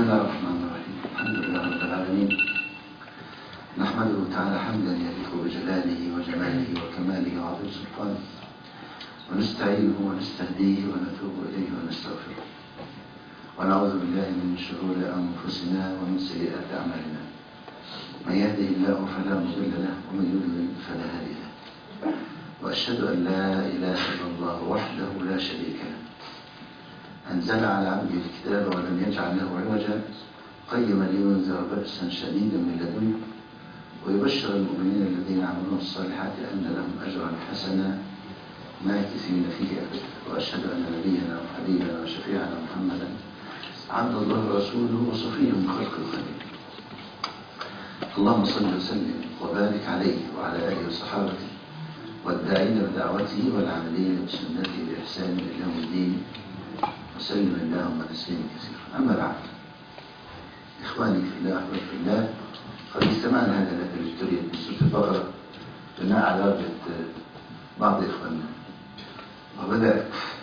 الله الرحمن الرحيم الحمد لله رب العالمين نحمده تعالى حمدا يليق بجلاله وجماله وكماله وعظيم سلطانه ونستعينه ونستهديه ونتوب إليه ونستغفره ونعوذ بالله من شرور أنفسنا ومن سيئات أعمالنا من يهده الله فلا مضل له ومن يضلل فلا هادي له وأشهد أن لا إله إلا الله وحده لا شريك له أنزل على عبده الكتاب ولم يجعل له عوجا قيما لينذر بأسا شديدا من لدنه ويبشر المؤمنين الذين عملوا الصالحات أن لهم أجرا حسنا ماكثين فيه أبدا وأشهد أن نبينا وحبيبنا وشفيعنا محمدا عبد الله ورسوله وصفيه من خلق الخليل اللهم صل وسلم وبارك عليه وعلى آله وصحابته والداعين بدعوته والعاملين بسنته بإحسان إلى يوم الدين وسلم اللهم تسليما كثيرا أما بعد إخواني في الله أحباب في الله قد استمعنا هذا الفيديو من سورة البقرة بناء على رغبة بعض إخواننا وبدأت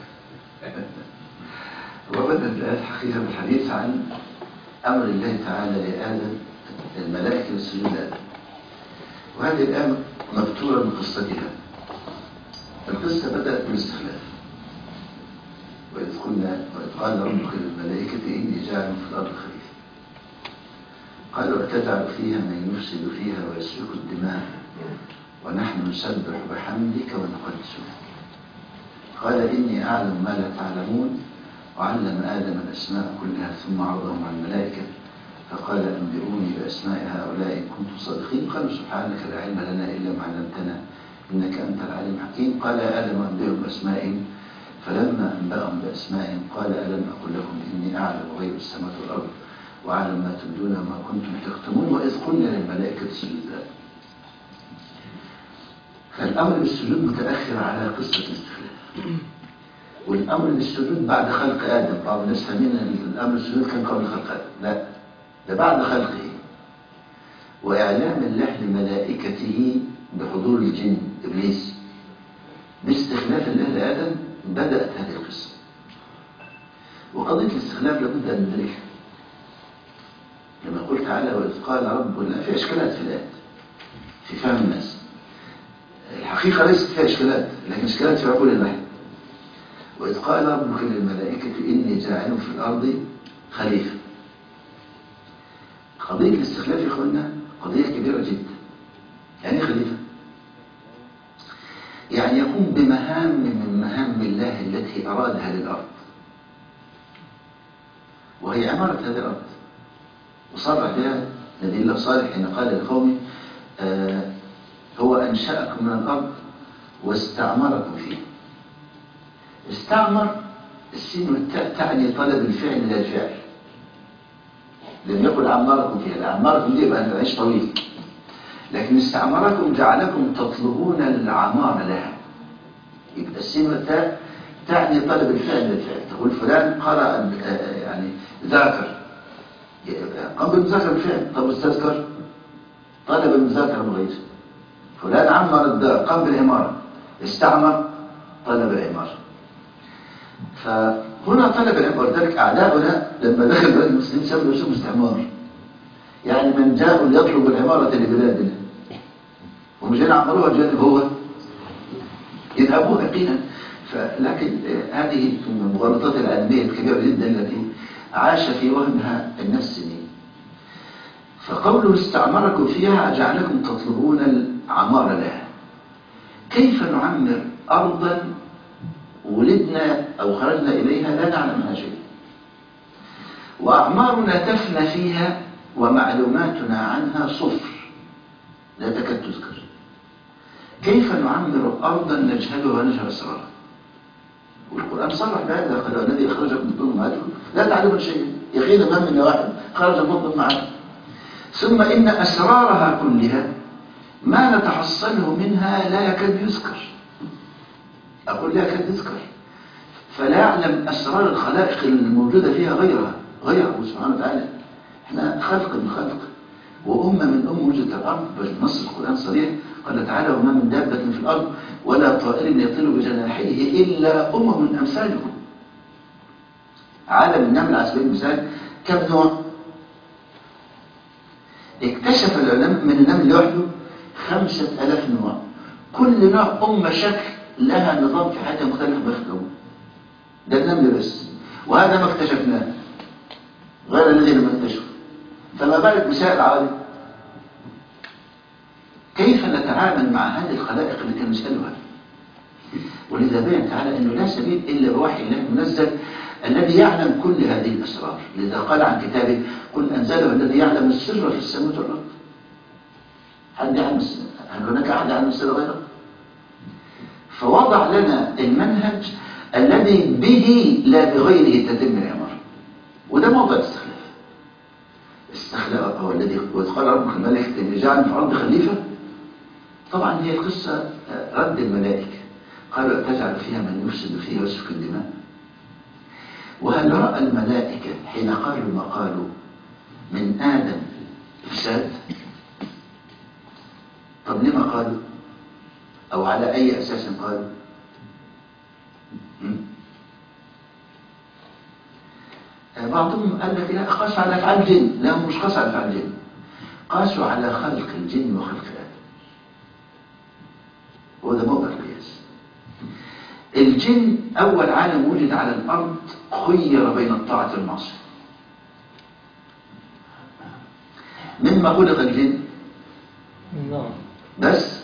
وبدأت الآية الحقيقة بالحديث عن أمر الله تعالى لآدم الملائكة بالسجود لآدم وهذه الآية مبتورة من قصتها القصة بدأت بالاستخلاف وإذ قلنا وإذ قال ربك للملائكة إني جاعل في الأرض خليفة قالوا أتجعل فيها من يفسد فيها ويسفك الدماء ونحن نسبح بحمدك ونقدس لك قال إني أعلم ما لا تعلمون وعلم آدم الأسماء كلها ثم عرضهم على الملائكة فقال أنبئوني بأسماء هؤلاء إن كنتم صادقين قالوا سبحانك لا علم لنا إلا ما علمتنا إنك أنت العليم الحكيم قال يا آدم أنبئهم بأسمائهم فلما أنبأهم بأسمائهم قال ألم أقل لكم إني أعلم غيب السماوات والأرض وأعلم ما تبدون وما كنتم تكتمون وإذ قلنا للملائكة اسجدوا فالأمر بالسجود متأخر على قصة الاستخلاف والأمر بالسجود بعد خلق آدم بعض الناس فاهمين أن الأمر بالسجود كان قبل خلق آدم لا ده بعد خلقه وإعلام الله لملائكته بحضور الجن إبليس باستخلاف الله لآدم بدأت هذه القصة وقضية الاستخلاف لابد أن ندركها لما قلت تعالى وإذ قال ربنا في إشكالات في الآيات في فهم الناس الحقيقة ليست فيها إشكالات لكن إشكالات في عقول الواحد وإذ قال ربك للملائكة إني جاعل في الأرض خليفة قضية الاستخلاف يا إخوانا قضية كبيرة جدا يعني خليفة يعني يقوم بمهام من مهام الله التي أرادها للأرض وهي عمارة هذه الأرض وصرح بها نبي الله صالح حين قال لقومه آه هو أنشأكم من الأرض واستعمركم فيه استعمر السين والتاء تعني طلب الفعل لا الفعل لم يقل عمركم فيها لا عمركم دي يبقى نعيش طويل لكن استعمركم جعلكم تطلبون العمار لها يبقى السين والتاء تعني طلب الفعل لا الفعل تقول فلان قرأ يعني ذاكر قام بالمذاكرة بالفعل طب استذكر طلب المذاكرة بغير فلان عمر الدار قام بالعمارة استعمر طلب العمارة فهنا طلب العمارة ذلك أعداؤنا لما دخل بلاد المسلمين سموا اسمه استعمار يعني من جاءوا ليطلب العمارة لبلادنا ومش جايين عمروها الجانب هو يذهبوها يقينا لكن هذه من المغالطات العلمية الكبيرة جدا التي عاش في وهمها النفس دي فقوله استعمركم فيها جعلكم تطلبون العمار لها كيف نعمر أرضا ولدنا أو خرجنا إليها لا نعلمها شيء وأعمارنا تفنى فيها ومعلوماتنا عنها صفر لا تكاد تذكر كيف نعمر أرضا نجهلها ونجهل أسرارها والقرآن صرح بهذا قال الذي أخرجكم من بطون أمهاتكم لا تعلمون شيئا يقين ما من واحد خرج من بطون أمهاتكم ثم إن أسرارها كلها ما نتحصله منها لا يكاد يذكر أقول لا يكاد يذكر فلا يعلم أسرار الخلائق الموجودة فيها غيرها غيره سبحانه وتعالى احنا خلق من خلق وأمة من أم وجدت الأرض بل نص القرآن صريح قال تعالى وما من دابة في الأرض ولا طائر يطير بجناحيه إلا أمم أمثالكم عالم النمل على سبيل المثال كم نوع اكتشف العلماء من النمل لوحده خمسة ألاف نوع كل نوع أم شكل لها نظام في حياتها مختلف بيخدمه ده النمل بس وهذا ما اكتشفناه غير الذي لم نكتشفه فما بالك بسائر العالم كيف نتعامل مع هذه الخلائق اللي كان نسألها ولذا بين تعالى أنه لا سبيل إلا بوحي الله المنزل الذي يعلم كل هذه الأسرار لذا قال عن كتابه قل أنزله الذي يعلم السر في السماوات والأرض حد يعلم السر هل هناك أحد يعلم السر غيره فوضع لنا المنهج الذي به لا بغيره تتم العمارة وده موضع الاستخلاف استخلاف هو الذي وقال ربك الملائكة إن جعل في الأرض خليفة طبعا هي القصة رد الملائكة قالوا أتجعل فيها من يفسد فيها ويسفك الدماء وهل رأى الملائكة حين قالوا ما قالوا من آدم إفساد طب لما قالوا أو على أي أساس قالوا بعضهم قال لك لا قاسوا على أفعال الجن لا هم مش قاسوا على أفعال الجن قاسوا على خلق الجن وخلق آدم وده موضع القياس الجن أول عالم وجد على الأرض خير بين الطاعة والمعصية مما خلق الجن نعم بس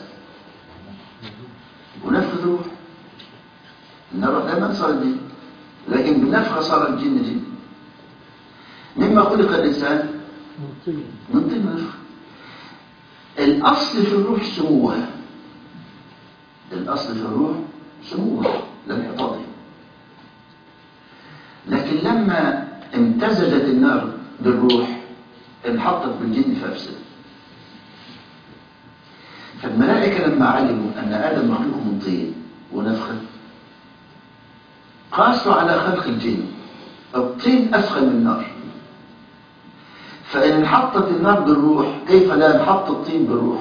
ونفخ الروح النار دائما صار الجن لكن بالنفخة صار الجن جن مما خلق الإنسان منطقي من طين النفخ الأصل في الروح سموها الأصل في الروح سموها لم يعتضي لكن لما امتزجت النار بالروح انحطت بالجن فأفسد فالملائكة لما علموا أن آدم مخلوق من طين ونفخة قاسوا على خلق الجن الطين أثقل من النار فإن انحطت النار بالروح كيف لا ينحط الطين بالروح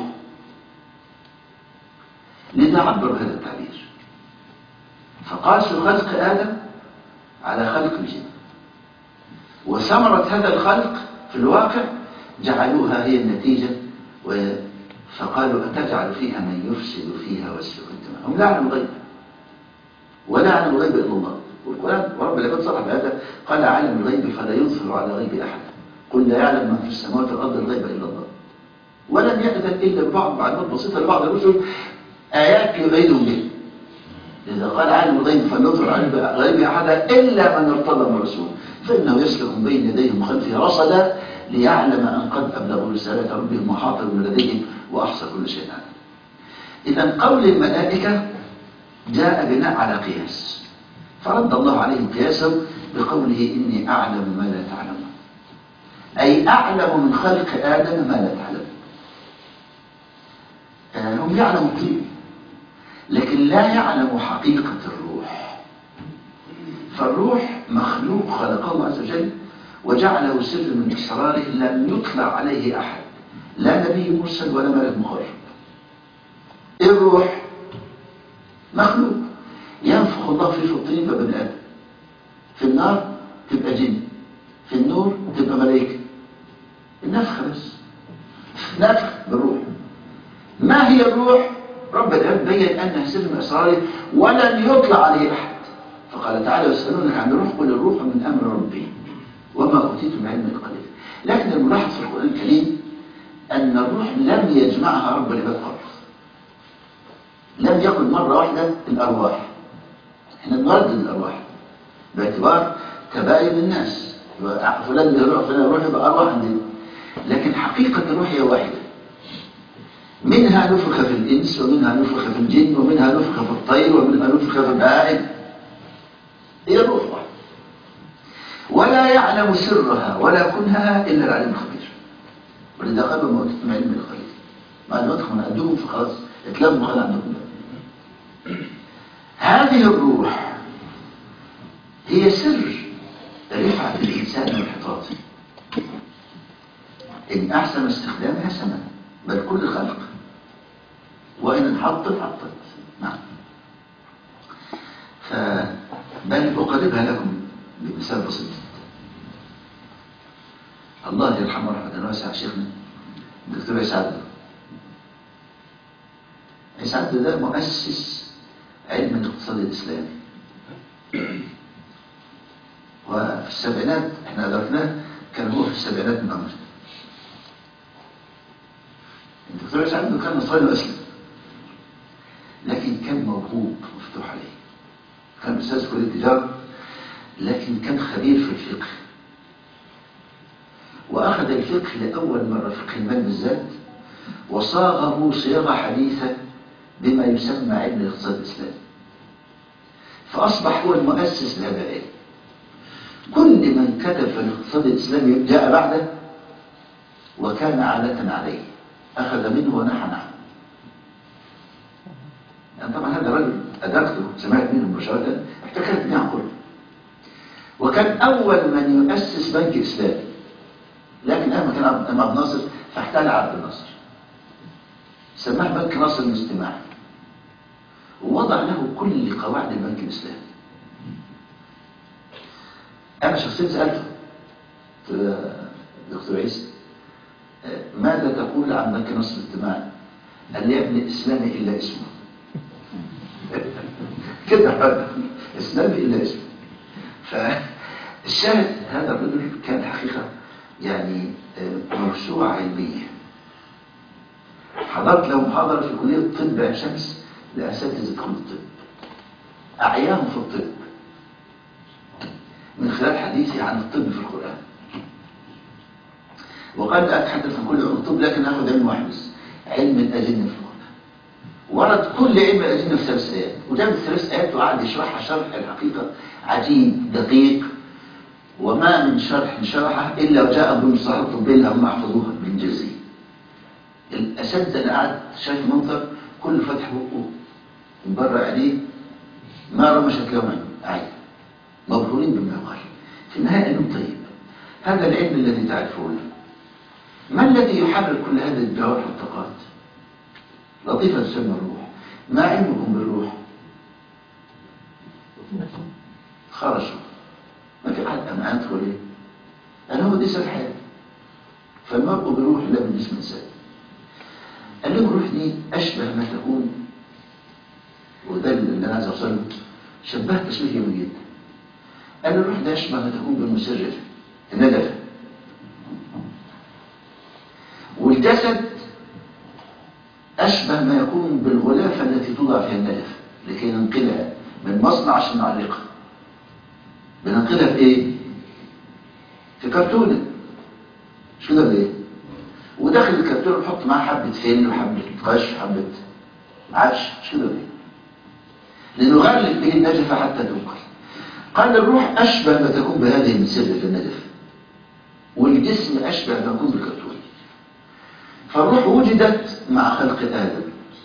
لذا عبروا هذا التعبير فقاسوا خلق آدم على خلق الجن وثمرة هذا الخلق في الواقع جعلوها هي النتيجة و... فقالوا أتجعل فيها من يفسد فيها ويسفك الدماء هم لا يعلموا الغيب ولا يعلم الغيب إلا الله والقرآن ورب العباد صرح بهذا قال عالم الغيب فلا يظهر على غيب أحد قل لا يعلم من في السماوات والأرض الغيب إلا الله ولم يأذن إلا ببعض معلومات بسيطة لبعض الرسل آيات يبينهم به إذا قال عالم الغيب فليظهر على غيب أحد إلا من ارتضى من رسول فإنه يسلك من بين يديه وخلفه رصدا ليعلم أن قد أبلغوا رسالة ربهم وحاط من لديهم وأحصى كل شيء عليم إذا قول الملائكة جاء بناء على قياس فرد الله عليهم قياسه بقوله إني أعلم ما لا تعلمون أي أعلم من خلق آدم ما لا تعلم آه، هم يعلموا الطيب لكن لا يعلموا حقيقة الروح فالروح مخلوق خلقه الله عز وجل وجعله سر من أسراره لم يطلع عليه أحد لا نبي مرسل ولا ملك مقرب الروح مخلوق ينفخ الله فيه في الطين فبني آدم في النار تبقى جن في النور تبقى ملائكة النفخة بس نفخ بالروح ما هي الروح رب العباد بين أنها سر من أسراره ولن يطلع عليه أحد فقال تعالى يسألونك عن الروح قل الروح من أمر ربي وما أوتيتم من علم القليل لكن الملاحظ في القرآن الكريم أن الروح لم يجمعها رب العباد قط لم يقل مرة واحدة الأرواح احنا بنردد الأرواح باعتبار تباين الناس يبقى فلان يروح فلان يروح يبقى أرواح عندنا لكن حقيقة الروح هي واحدة منها نفخ في الإنس ومنها نفخ في الجن ومنها نفخ في الطير ومنها نفخ في البهائم هي الروح واحدة ولا يعلم سرها ولا كنهها إلا العليم الخبير ولذا قالوا ما أوتيتم علم الخبير معلوماتكم من عندكم فخلاص اتلموا خلال عندكم هذه الروح هي سر رفعة الإنسان وانحطاطه إن أحسن استخدامها سمن بل كل خلق وإن انحطت حطت نعم فبل أقربها لكم بمثال بسيط الله يرحمه رحمة واسعة شيخنا الدكتور عيسى عبده عيسى عبده ده مؤسس علم الاقتصاد الإسلامي وفي السبعينات احنا أدركناه كان هو في السبعينات من عمره الدكتور عيسى عبده كان نصراني وأسلم لكن كان موهوب مفتوح عليه كان أستاذ في كلية التجارة لكن كان خبير في الفقه وأخذ الفقه لأول مرة فقه المال بالذات وصاغه صياغة حديثة بما يسمى علم الاقتصاد الإسلامي فأصبح هو المؤسس لهذا العلم كل من كتب في الاقتصاد الإسلامي جاء بعده وكان عالة عليه أخذ منه ونحى عنه يعني طبعا هذا رجل أدركته سمعت منه مباشرة احتكرت به عن قرب وكان أول من يؤسس بنك إسلامي لكن أما كان أمام عبد الناصر فاحتال عبد الناصر سماه بنك ناصر الاجتماعي ووضع له كل قواعد البنك الإسلامي أنا شخصيا سألته قلت له يا دكتور عيسى ماذا تقول عن بنك ناصر الاجتماعي؟ قال لي يا ابن إسلامي إلا اسمه كده إسلامي إلا اسمه فالشاهد هذا الرجل كان حقيقة يعني موسوعة علمية حضرت له محاضرة في كلية الطب عين شمس لأساتذة كلية الطب أعيان في الطب من خلال حديثي عن الطب في القرآن وقد أتحدث عن كل علوم الطب لكن أخذ علم واحد بس علم الأجنة في القرآن ورد كل علم الأجنة في ثلاث آيات وجاب ثلاث آيات وقعد يشرحها شرح الحقيقة عجيب دقيق وما من شرح شرحه إلا وجاء بمصطلح الطبية اللي هم حفظوها بالإنجليزية الأساتذة اللي قعد شايف منظر كل فتح بقه من بره عينيه ما رمشت لهم عين مبهورين بما يقال في النهاية علم طيب هذا العلم الذي تعرفونه ما الذي يحرك كل هذه الجوارح والطاقات لطيفة تسمى الروح ما علمكم بالروح خرجوا ما في أحد أمعات ولا إيه أنا هو دي سر الحياة فالمرء بروح لا من جسم إنسان قال لهم الروح دي أشبه ما تكون وده اللي أنا عايز أوصله شبه تشبيه جميل جدا قال الروح ده أشبه ما تكون بالمسرر الندفة والجسد أشبه ما يكون بالغلافة التي توضع فيها الندفة لكي ننقلها من مصنع عشان نعلقها بننقلها في ايه في كرتونة مش كده ولا ايه وداخل الكرتونة نحط معاه حبة فل وحبة قش وحبة عدش مش كده ولا ايه لنغلف به النجفة حتى تنقل قال الروح أشبه ما تكون بهذه المسرة في النجفة والجسم أشبه ما يكون بالكرتونة فالروح وجدت مع خلق آدم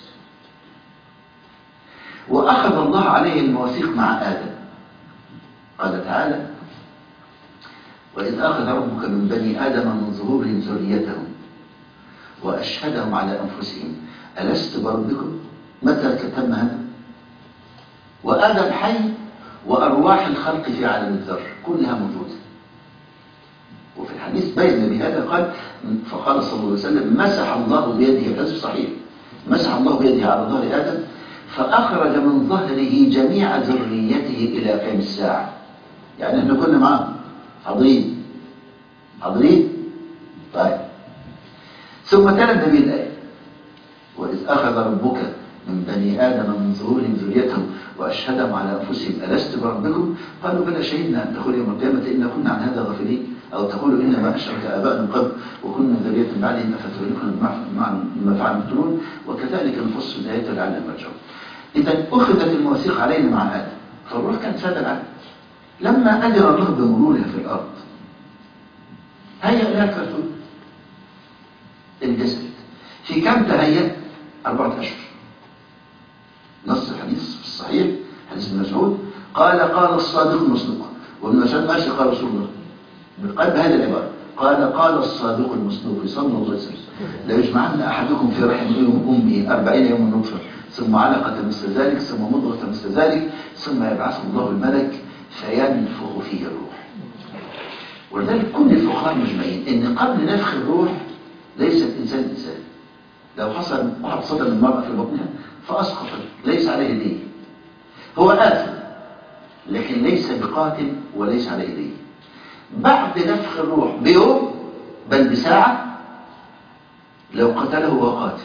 وأخذ الله عليه المواثيق مع آدم قال تعالى وإذ أخذ ربك من بني آدم من ظهورهم ذريتهم وأشهدهم على أنفسهم ألست بربكم متى تم هذا وآدم حي وأرواح الخلق في عالم الذر كلها موجودة وفي الحديث بين بهذا قال فقال صلى الله عليه وسلم مسح الله بيده الحديث صحيح مسح الله بيده على ظهر آدم فأخرج من ظهره جميع ذريته إلى قيام الساعة يعني احنا كنا معاه حاضرين حاضرين طيب ثم تلا النبي الآية وإذ أخذ ربك من بني آدم من ظهورهم ذريتهم وأشهدهم على أنفسهم ألست بربكم قالوا بلى شهدنا أن تقول يوم القيامة إنا كنا عن هذا غافلين أو تقولوا إنما أشرك آباءنا من قبل وكنا ذرية بعدهم أفتهلكنا بما فعل المبتلون وكذلك نفصل الآيات لعلهم يرجعون إذا أخذت المواثيق علينا مع آدم فالروح كانت سادة العالم لما أذن الله بمرورها في الأرض هيأ لها كرتون الجسد في كم تهيأ؟ أربعة أشهر نص الحديث في الصحيح حديث ابن مسعود قال قال الصادق المصدوق وابن مسعود ماشي قال رسول الله قال بهذه العبارة قال قال الصادق المصدوق صلى الله عليه وسلم لا يجمعن أحدكم في رحم أمه أربعين يوم نطفة ثم علقة مثل ذلك ثم مضغة مثل ذلك ثم يبعث الله الملك فينفخ فيه الروح ولذلك كل الفقهاء مجمعين ان قبل نفخ الروح ليس الإنسان إنسان لو حصل واحد صدم المرأة في بطنها فأسقطت ليس عليه دين هو آثم لكن ليس بقاتل وليس عليه دين بعد نفخ الروح بيوم بل بساعة لو قتله هو قاتل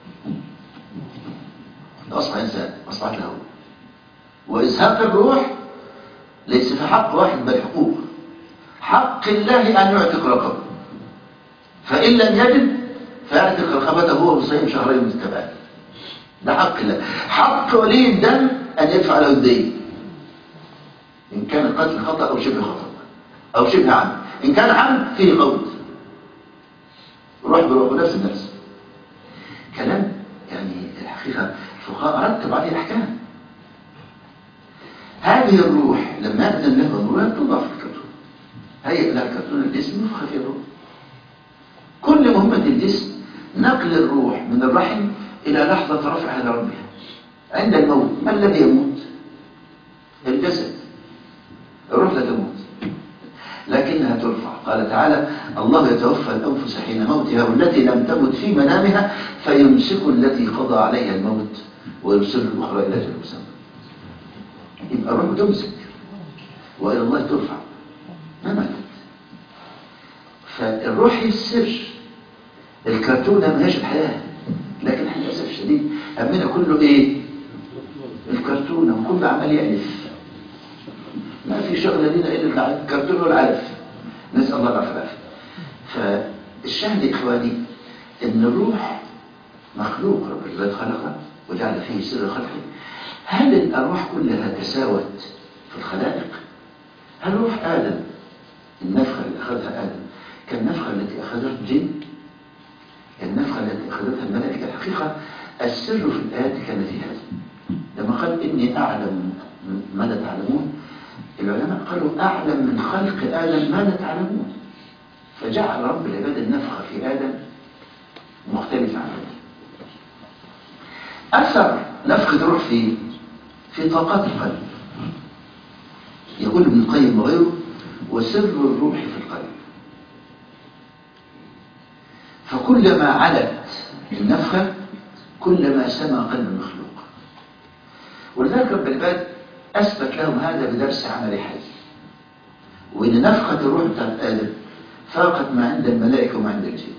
أصبح إنسان أصبحت له وإزهاق الروح ليس في حق واحد بل حقوق حق الله أن يعتق رقبه فإن لم يجد فيعتق رقبته هو وصيام شهرين متتابعين ده حق الله حق ولي الدم أن يدفع له الدين إن كان القتل خطأ أو شبه خطأ أو شبه عمد إن كان عمد فيه قود روح بروح ونفس النفس كلام يعني الحقيقة الفقهاء رتب عليه أحكام هذه الروح لما يأذن له الروح توضع في الكرتون هيئ لها كرتون الجسم ينفخ فيه الروح كل مهمة الجسم نقل الروح من الرحم إلى لحظة رفعها لربها عند الموت ما الذي يموت الجسد الروح لا تموت لكنها ترفع قال تعالى الله يتوفى الأنفس حين موتها والتي لم تمت في منامها فيمسك التي قضى عليها الموت ويرسل الأخرى إلى أجل مسمى يبقى الروح تمسك وإلى الله ترفع ما ماتت فالروح هي السر الكرتونة ما هيش الحياة لكن احنا للأسف الشديد همنا كله ايه الكرتونة وكله عمال يألف ما في شغلة لنا إلا الكرتون والعلف نسأل الله العافية والعافية فالشاهد يا إخواني إن الروح مخلوق رب العزة خلقه وجعل فيه سر خلقه هل الأرواح كلها تساوت في الخلائق؟ هل روح آدم النفخة اللي أخذها آدم كالنفخة التي أخذتها الجن النفخة التي أخذتها الملائكة الحقيقة السر في الآيات كان في هذا لما قال إني أعلم ما لا تعلمون العلماء قالوا أعلم من خلق آدم ما لا تعلمون فجعل رب العباد النفخة في آدم مختلفة عن هذا أثر نفخة الروح في في طاقات القلب يقول ابن القيم وغيره وسر الروح في القلب فكلما علت النفخة كلما سمى قلب المخلوق ولذلك رب العباد أثبت لهم هذا بدرس عملي حي وإن نفخة الروح بتاعت آدم فاقت ما عند الملائكة وما عند الجن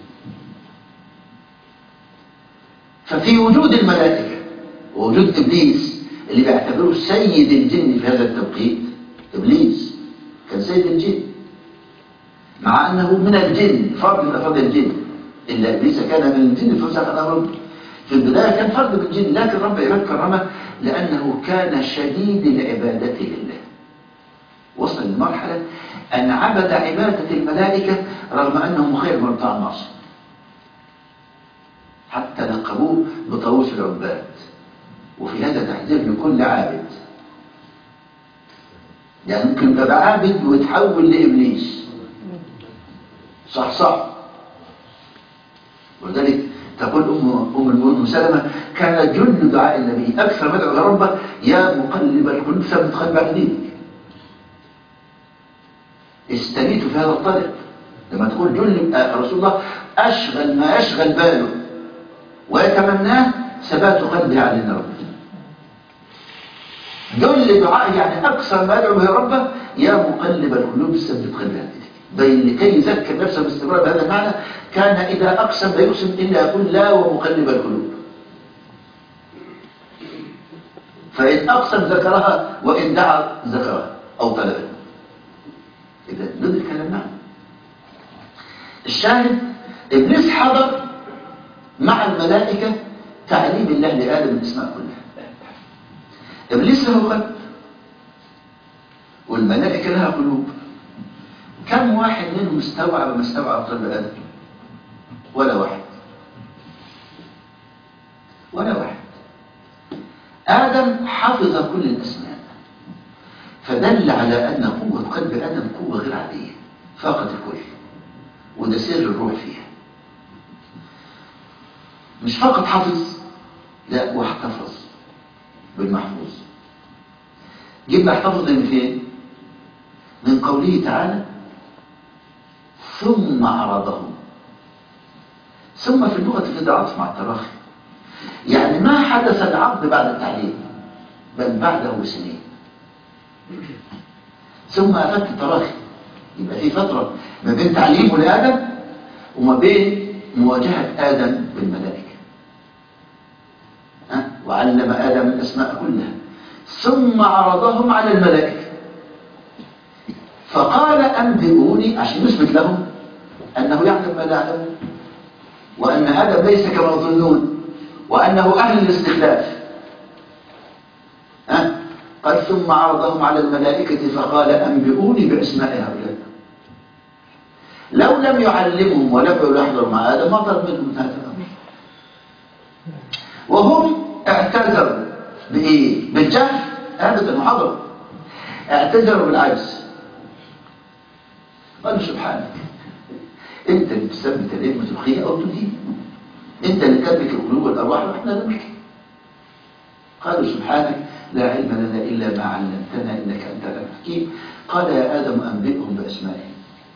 ففي وجود الملائكة ووجود إبليس اللي بيعتبروه سيد الجن في هذا التوقيت إبليس كان سيد الجن مع أنه من الجن فرد من أفراد الجن إلا إبليس كان من الجن فسق عن رب في البداية كان فرد من الجن لكن رب عباد كرمه لأنه كان شديد العبادة لله وصل لمرحلة أن عبد عبادة الملائكة رغم أنهم خير من بتاع الناصر حتى لقبوه بطاووس العباد وفي هذا تحذير لكل عابد يعني ممكن تبقى عابد وتحول لإبليس صح صح ولذلك تقول أم أم المؤمنين سلمة كان جل دعاء النبي أكثر ما دعا ربه يا مقلب القلوب ثبت قلب على دينك استميت في هذا الطريق لما تقول جل رسول الله أشغل ما يشغل باله ويتمناه ثبات قلبه على النار جل دعاء يعني أكثر ما يدعو به ربه يا مقلب القلوب ثبت قلبي على دينك بين لكي يذكر نفسه باستمرار بهذا المعنى كان إذا أقسم لا يقسم إلا يقول لا ومقلب القلوب فإن أقسم ذكرها وإن دعا ذكرها أو طلبها إذا ندرك هذا المعنى الشاهد إبليس حضر مع الملائكة تعليم الله لآدم الأسماء كلها إبليس له قلب والملائكة لها قلوب كم واحد منهم استوعب ما استوعب قلب آدم ولا واحد ولا واحد آدم حفظ كل الأسماء فدل على أن قوة قلب آدم قوة غير عادية فاقت الكل وده سر الروح فيها مش فقط حفظ لا واحتفظ بالمحفوظ جبنا احتفظ من فين من قوله تعالى ثم عرضهم ثم في اللغة في عطف مع التراخي يعني ما حدث العقد بعد التعليم بل بعده بسنين ثم أفدت التراخي يبقى في فترة ما بين تعليمه لآدم وما بين مواجهة آدم بالملائكة ها؟ وعلم آدم الأسماء كلها ثم عرضهم على الملائكة فقال أنبئوني عشان يثبت لهم أنه يعلم ما لا يعلمون وأن آدم ليس كما يظنون وأنه أهل الاستخلاف ها؟ قال ثم عرضهم على الملائكة فقال أنبئوني بأسماء هؤلاء لو لم يعلمهم ولم يحضروا مع آدم ما طلب منهم هذا الأمر وهم اعتذروا بإيه؟ بالجهل أبدا محاضرة اعتذروا بالعجز قالوا سبحانك انت اللي تثبت العلم تلقيه او تدين انت اللي تملك القلوب والارواح واحنا نملك قالوا سبحانك لا علم لنا الا ما علمتنا انك انت العليم الحكيم قال يا ادم انبئهم باسمائهم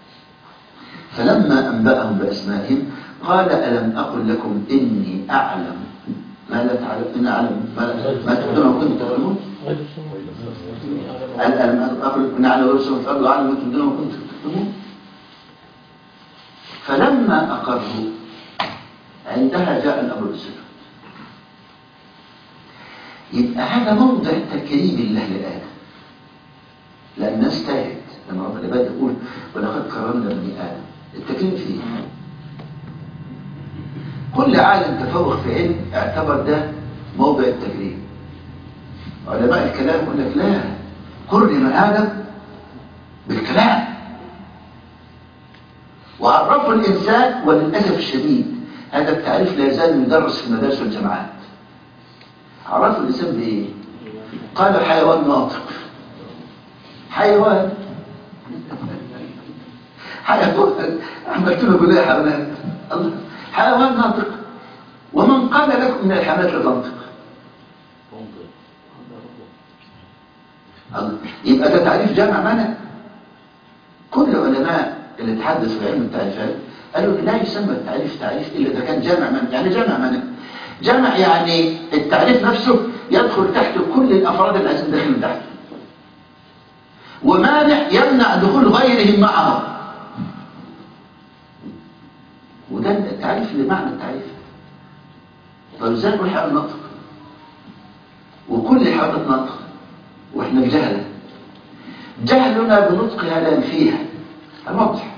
فلما انباهم باسمائهم قال الم اقل لكم اني اعلم ما لا تعلم ان اعلم ما لا ما تبدون وكنتم تعلمون غير السماء قال الم اقل لكم ان اعلم ورسول في الارض واعلم ما تبدون وكنتم تكتمون فلما أقروا عندها جاء الأمر بالسجود يبقى هذا موضع تكريم الله لآدم لأن الناس تاهت لما رب العباد يقول ولقد كرمنا بني آدم التكريم فيه كل عالم تفوق في علم اعتبر ده موضع التكريم علماء الكلام يقول لك لا كرم آدم بالكلام وعرفوا الإنسان وللأسف الشديد هذا التعريف لا يزال يدرس في المدارس والجامعات عرفوا الإنسان بإيه؟ قالوا حيوان ناطق حيوان حيوان عملت له بلاي حيوانات الله حيوان ناطق ومن قال لكم من الحيوانات لا تنطق الله يبقى ده تعريف جامع معنى كل علماء اللي تحدثوا في علم التعريفات قالوا لا يسمى التعريف تعريف الا اذا كان جامع معنى يعني جامع معنى جامع يعني التعريف نفسه يدخل تحت كل الافراد اللي عايزين داخل تحته ومانع يمنع دخول غيرهم معه وده التعريف اللي معنى التعريف طب ازاي كل حاجه نطق وكل الحيوانات نطق واحنا جهله جهلنا بنطقها لا فيها واضح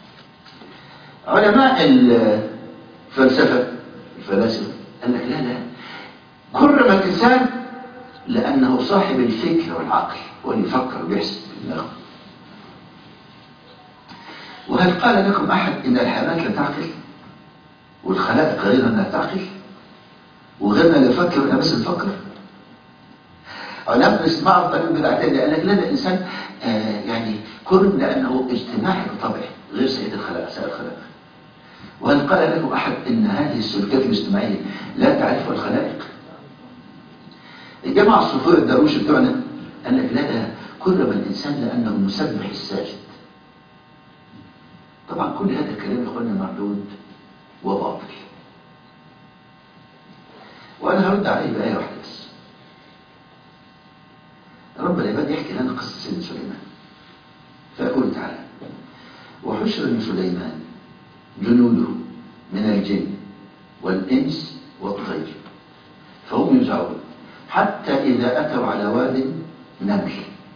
علماء الفلسفة الفلاسفة قال لك لا لا كرم الإنسان لأنه صاحب الفكر والعقل واللي يفكر ويحسب بدماغه وهل قال لكم أحد إن الحيوانات لا تعقل والخلائق غيرنا لا تعقل وغيرنا لا يفكر وإحنا بس نفكر علماء الاجتماع الطريق بدعتين قال لك لا ده الإنسان آه يعني كرم لأنه اجتماعي بطبعه غير سيد الخلائق سائر الخلائق وهل قال لكم أحد أن هذه السلوكات الاجتماعية لا تعرفها الخلائق الجماعة الصوفية الدروش بتوعنا قال لك لا ده كرم الإنسان لأنه مسبح الساجد طبعا كل هذا الكلام يا اخوانا مردود وباطل وأنا هرد عليه بآية واحدة بس رب العباد يحكي لنا قصة سيدنا سليمان فيقول تعالى وحشر من سليمان جنوده من الجن والإنس والطير فهم يوزعون حتى إذا أتوا على واد نمل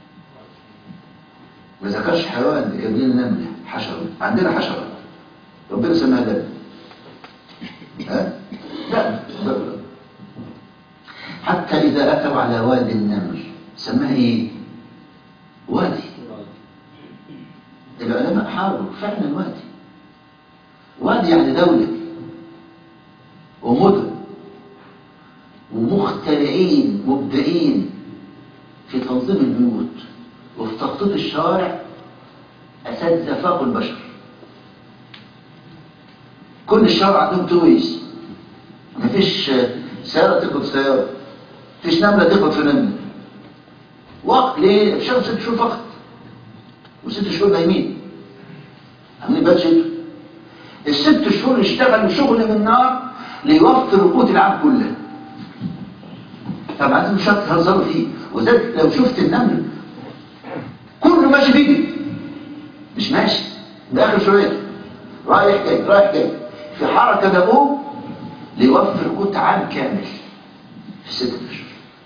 ما ذكرش حيوان ده جاب لنا نملة حشرة عندنا حشرة ربنا سماها دم ها؟ لا لا حتى إذا أتوا على واد النمل سماها إيه؟ وادي العلماء حاروا فعلا وادي وادي يعني دولة ومدن ومخترعين مبدعين في تنظيم البيوت وفي تخطيط الشوارع أساتذة فاقوا البشر كل الشوارع عندهم تويس مفيش سيارة تخبط سيارة مفيش نملة تخبط في نملة وقت ليه؟ في شهر ست شهور فقط وست شهور نايمين عاملين بقى شتوا الست شهور اشتغلوا شغل من نار ليوفر قوت العام كله طبعا مش هتهزروا فيه وذلك لو شفت النمل كله ماشي بيه مش ماشي ده اخر شويه رايح جاي رايح جاي في حركه دقوق ليوفر قوت عام كامل في ست اشهر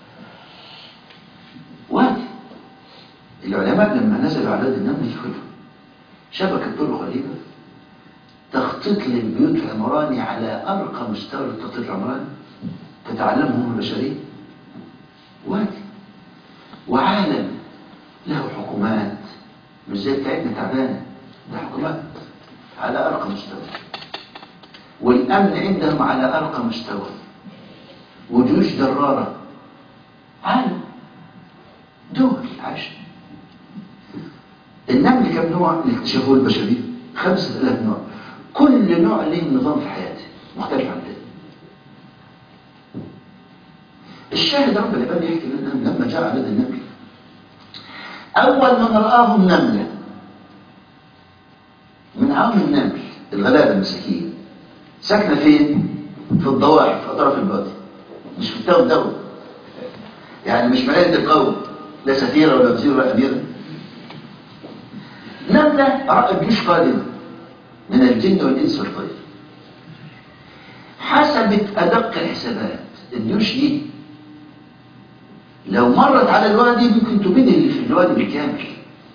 وادي العلماء لما نزلوا على وادي النمل يدخلوا شبكه طرق غريبه تخطيط للبيوت العمراني على ارقى مستوى للتخطيط العمراني تتعلمهم البشريه وادي وعالم له حكومات مش زي بتاعتنا تعبانه ده حكومات على ارقى مستوى والامن عندهم على ارقى مستوى وجيوش جراره عالم دول عايشه النمل كم نوع اللي اكتشفوه البشريين خمسة آلاف نوع كل نوع له نظام في حياته مختلف عن ده الشاهد رب العباد يحكي لنا لما جاء على النمل أول من رآهم نملة من عام النمل الغلابة المساكين ساكنة فين؟ في الضواحي في أطراف البادي مش في التو دو يعني مش ملاية القوم لا سفيرة ولا وزير ولا أميرة نملة رأت جيوش قادمة من الجن والإنس والطير حسبت أدق الحسابات الجيوش دي لو مرت على الوادي ممكن تبيد اللي في الوادي بالكامل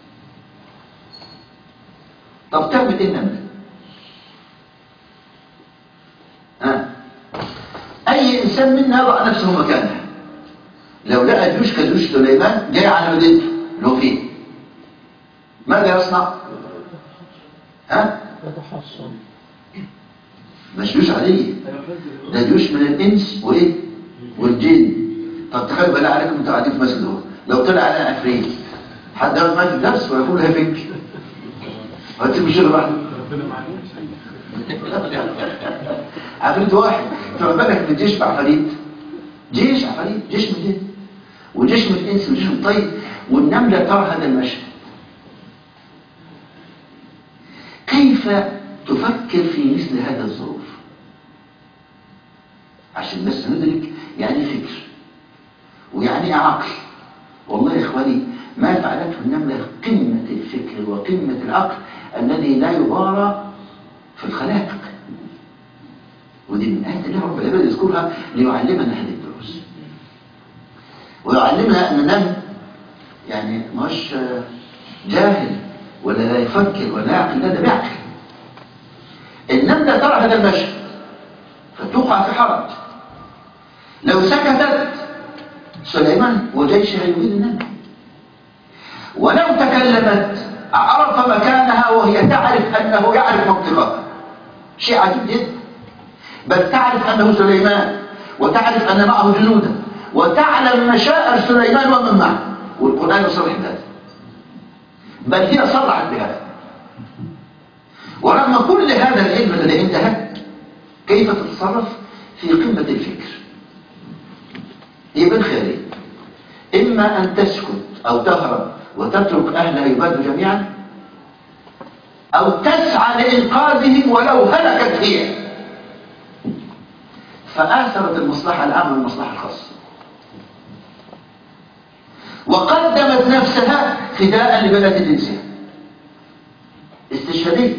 طب تعمل ايه النملة؟ ها اي انسان منا رأى نفسه مكانها لو لقى جيوش كجيوش سليمان جاي على مدينته لو فيه ماذا يصنع؟ ها؟ يتحصن مش جيوش عادية ده جيوش من الانس وايه؟ والجن طب تخيل بالله عليكم انتوا قاعدين في مسجد اهو لو طلع علينا عفريت حد يقعد معاك في الدرس ويقول لها فيك وهتسيب الشغل لوحده عفريت واحد تبقى بالك من جيش بعفريت جيش عفريت جيش من جن وجيش من الانس وجيش من الطير والنمله ترى هذا المشهد كيف تفكر في مثل هذا الظروف عشان بس ندرك يعني فكر ويعني عقل والله يا اخواني ما فعلته النملة قمة الفكر وقمة العقل الذي لا يبارى في الخلائق ودي من آيات الله رب العباد يذكرها ليعلمنا هذه الدروس ويعلمنا أن النمل يعني مش جاهل ولا لا يفكر ولا يعقل لا ده بيعقل النملة ترى هذا المشهد فتوقع في حرج لو سكتت سليمان وجيشه يريد النمل ولو تكلمت عرف مكانها وهي تعرف أنه يعرف منطقها شيء عجيب جدا بل تعرف أنه سليمان وتعرف أن معه جنودا وتعلم مشاعر سليمان ومن معه والقرآن يصرح بهذا بل هي صرحت بهذا ورغم كل هذا العلم الذي عندها كيف تتصرف في قمة الفكر هي بالخيرين إما أن تسكت أو تهرب وتترك أهلها يبادوا جميعا أو تسعى لإنقاذهم ولو هلكت هي فآثرت المصلحة العامة والمصلحة الخاصة وقدمت نفسها فداء لبنات جنسها استشهادية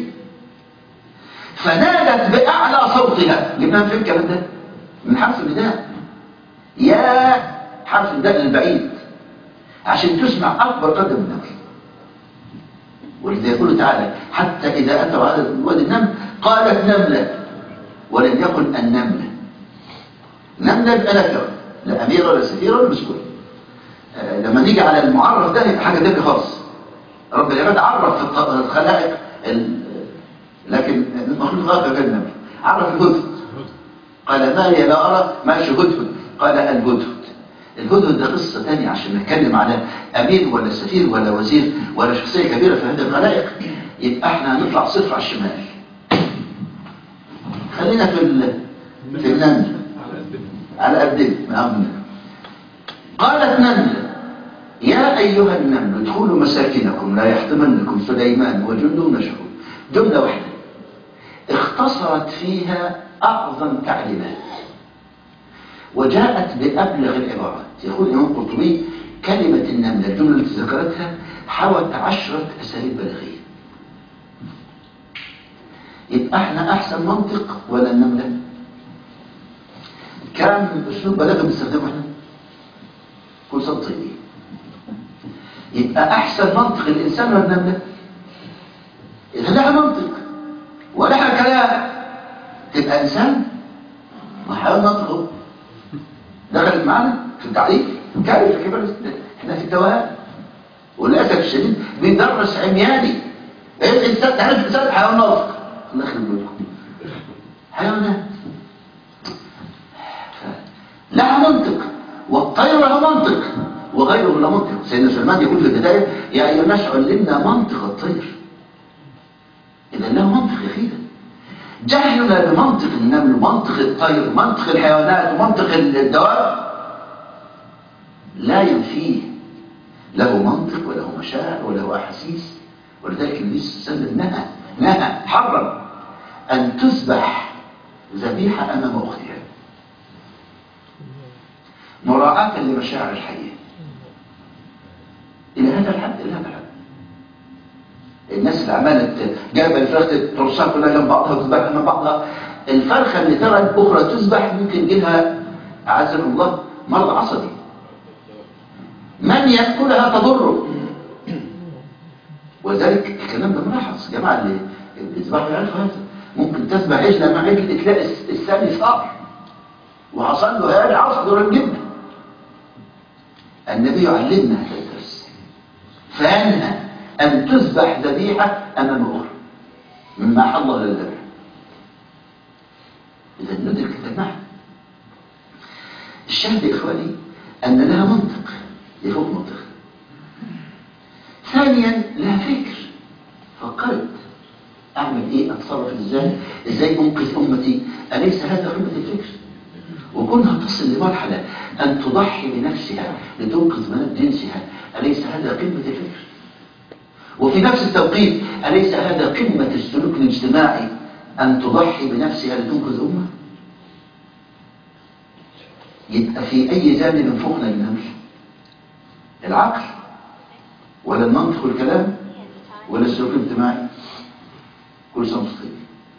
فنادت بأعلى صوتها جبناها في الكلام ده من حرف النداء يا حرف النداء البعيد عشان تسمع أكبر قدر من النمل ولذا يقول تعالى حتى إذا أتوا على وادي النمل قالت نملة ولم يقل النملة نملة يبقى نكرة لا أميرة ولا سفيرة ولا مسكونة آه لما نيجي على المعرف ده يبقى حاجة تانية خالص رب العباد عرف في الخلائق ال... لكن المخلوق غير غير النمل عرف الهدهد قال ما لي لا أرى ماشي هدهد قال الهدهد الهدهد ده قصة تانية عشان نتكلم على أمير ولا سفير ولا وزير ولا شخصية كبيرة في هذه الخلائق يبقى احنا هنطلع صفر على الشمال خلينا في ال... في النمل على قدنا قالت نملة يا أيها النمل ادخلوا مساكنكم لا يحطمنكم سليمان وجنده نشروا جملة واحدة اختصرت فيها أعظم تعليمات وجاءت بأبلغ العبارات يقول الإمام القرطبي كلمة النملة الجملة التي ذكرتها حوت عشرة أساليب بلاغية يبقى احنا أحسن منطق ولا النملة؟ كم أسلوب بلاغي بنستخدمه احنا؟ كل سنة طيبين يبقى أحسن منطق الإنسان ولا النملة؟ إذا لها منطق ولها كلام تبقى إنسان ما حيوان نطقه دخلت معانا في التعريف كارثة كبيرة احنا في الدوام وللأسف الشديد بيدرس عمياني الإنسان تعرف الإنسان حيوان نطق الله يخرب بيتكم حيوانات لها منطق والطير له منطق وغيره له منطق سيدنا سلمان يقول في البداية يا أيها الناس علمنا منطق الطير إذا له منطق يا أخي جهلنا بمنطق النمل ومنطق الطير ومنطق الحيوانات ومنطق الدواب لا ينفيه له منطق وله مشاعر وله أحاسيس ولذلك النبي صلى الله عليه وسلم نهى نهى حرم أن تذبح ذبيحة أمام أختها مراعاة لمشاعر الحية إلى هذا الحد إلى هذا الحد الناس اللي عمالة جايبة الفراخ ترصها كلها جنب بعضها وتذبحها من بعضها الفرخة اللي ترى الأخرى تذبح ممكن يجيلها أعزكم الله مرض عصبي من يأكلها تضره وذلك الكلام ده ملاحظ جماعة اللي بيذبحوا يعرفوا هذا ممكن تذبح عجلة مع عجل تلاقي الثاني صار وحصل له هذا عصر جدا النبي علمنا هذا الدرس فينهى أن تذبح ذبيحة أمام أخرى مما حل الله للذبح إذا ندرك المعنى الشاهد يا إخواني أن لها منطق يفوق منطق ثانيا لها فكر فكرت أعمل إيه أتصرف إزاي إزاي أنقذ أمتي أليس هذا قمة الفكر وكونها تصل لمرحلة أن تضحي بنفسها لتنقذ بنات جنسها أليس هذا قمة الفكر وفي نفس التوقيت أليس هذا قمة السلوك الاجتماعي أن تضحي بنفسها لتنقذ أمة يبقى في أي جانب فوقنا للنمل العقل ولا المنطق والكلام ولا السلوك الاجتماعي كل سنة طيب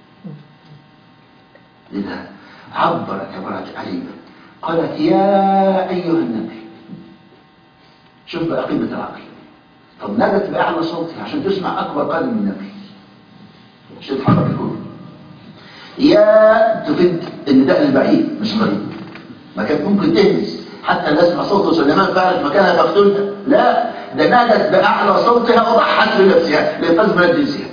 لذا عبر عبارات عجيبة قالت يا أيها النبي شوف بقى قيمة العقل طب نادت بأعلى صوتها عشان تسمع أكبر قدم من النبي عشان تحرك الكون يا تفيد النداء البعيد مش قريب ما كانت ممكن تهمس حتى لا يسمع صوت سليمان فعلت مكانها فاقتلها لا ده نادت بأعلى صوتها وضحت بنفسها لإنقاذ بلد جنسها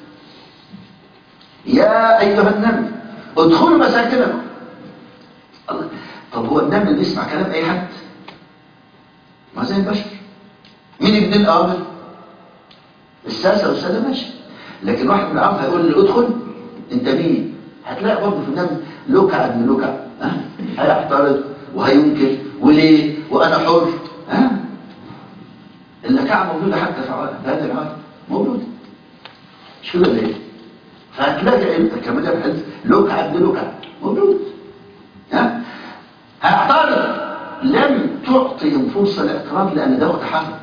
يا أيها النبي ادخلوا مساكنكم الله طب هو النمل بيسمع كلام أي حد ما زي البشر مين ابن الأوامر الساسة والسادة ماشي لكن واحد من العام هيقول لي ادخل انت مين هتلاقي برضه في النمل لوكع ابن لوكع ها هيعترض وهينكر وليه وانا حر ها اللكعة موجودة حتى في هذا العالم موجودة مش كده ليه فهتلاقي انت كمان ده الحديث لوكع ابن لوكع موجود ها هيعترض لم تعطي فرصة لاعتراض لأن ده وقت حرب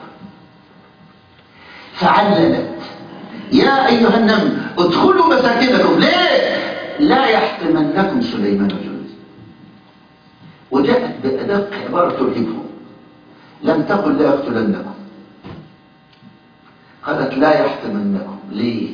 فعللت يا أيها النمل ادخلوا مساكنكم ليه لا يحطمنكم سليمان وجنود وجاءت بأدق عبارة ترهبهم لم تقل لا يقتلنكم قالت لا يحطمنكم ليه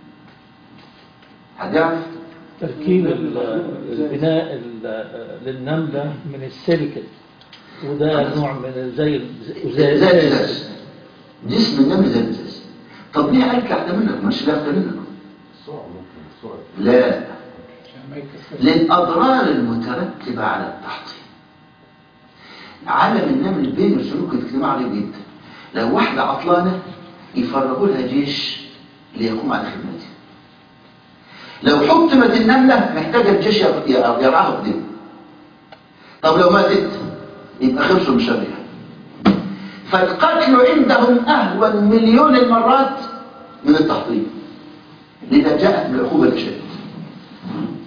حد يعرف تركيب ال- البناء ال- للنملة من السيليكون وده نوع من زي زي زي الازاز جسم النمل زي الازاز طب ليه قالت لحد منك مش لا منكم السرعة ممكن السرعة لا للأضرار المترتبة على التحطيم عالم النمل بين السلوك الاجتماعي عالي جدا لو واحدة عطلانة يفرغوا لها جيش ليقوم على خدمتها لو حطمت النملة محتاجة الجيش ير- يرعاها قدام طب لو ماتت يبقى خلصوا من شرها فالقتل عندهم أهون مليون المرات من التحطيم لذا جاءت بالعقوبة الأشد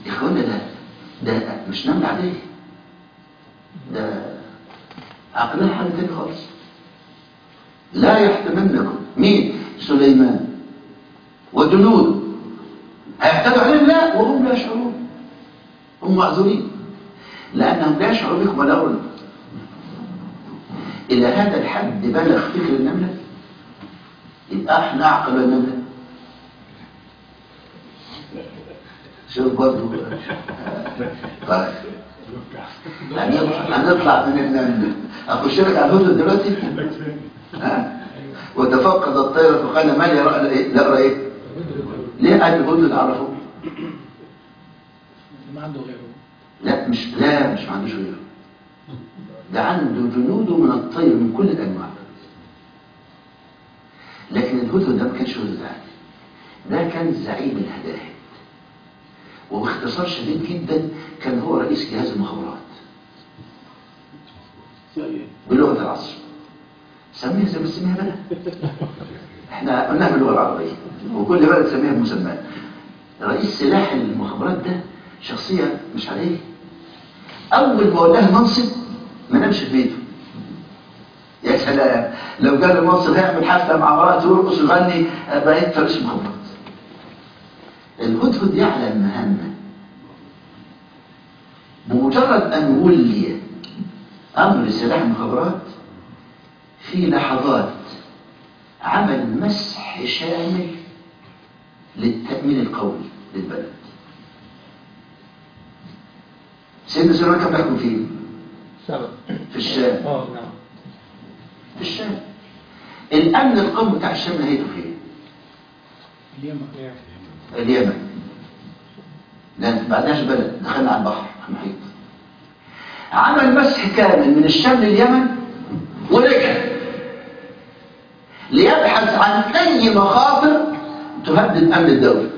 يا اخوانا ده ده مش نملة عادية ده عقلها حاجة تاني خالص لا يحتملنكم مين سليمان وجنوده هيعتدوا عليهم لا وهم لا يشعرون هم معذورين لأنهم لا يشعروا بكم ولا أولا إلى هذا الحد بلغ فكر النملة يبقى احنا أعقل من النملة شوف برضه طيب هنطلع هنطلع من النملة أخش لك على الهدى دلوقتي ها وتفقد الطير فقال ما لي رأى إيه؟ لا رأى إيه ليه قال الهدى عرفه ما عنده غيره لا مش لا مش ما عندوش غيره ده عنده جنوده من الطير من كل الانواع لكن الهدهد ده ما كانش هدهد عادي ده كان زعيم الهداهد وباختصار شديد جدا كان هو رئيس جهاز المخابرات بلغه العصر سميها زي ما تسميها بلد احنا قلناها باللغه العربيه وكل بلد سميها بمسماه رئيس سلاح المخابرات ده شخصيه مش عاديه اول ما ولاه منصب ما نامش في بيته يا سلام لو جاله منصب هيعمل حفله مع مراته ويرقص ويغني بقيت رئيس مخابرات الهدهد يعلم مهمه بمجرد ان ولي امر سلاح المخابرات في لحظات عمل مسح شامل للتأمين القومي للبلد سيدنا سليمان كان بيحكم فين؟ سبب في الشام اه نعم في الشام الأمن القومي بتاع الشام نهايته فين؟ اليمن اليمن لأن بعدهاش بلد دخلنا على البحر على المحيط عمل مسح كامل من الشام لليمن ورجع ليبحث عن أي مخاطر تهدد الأمن الدولي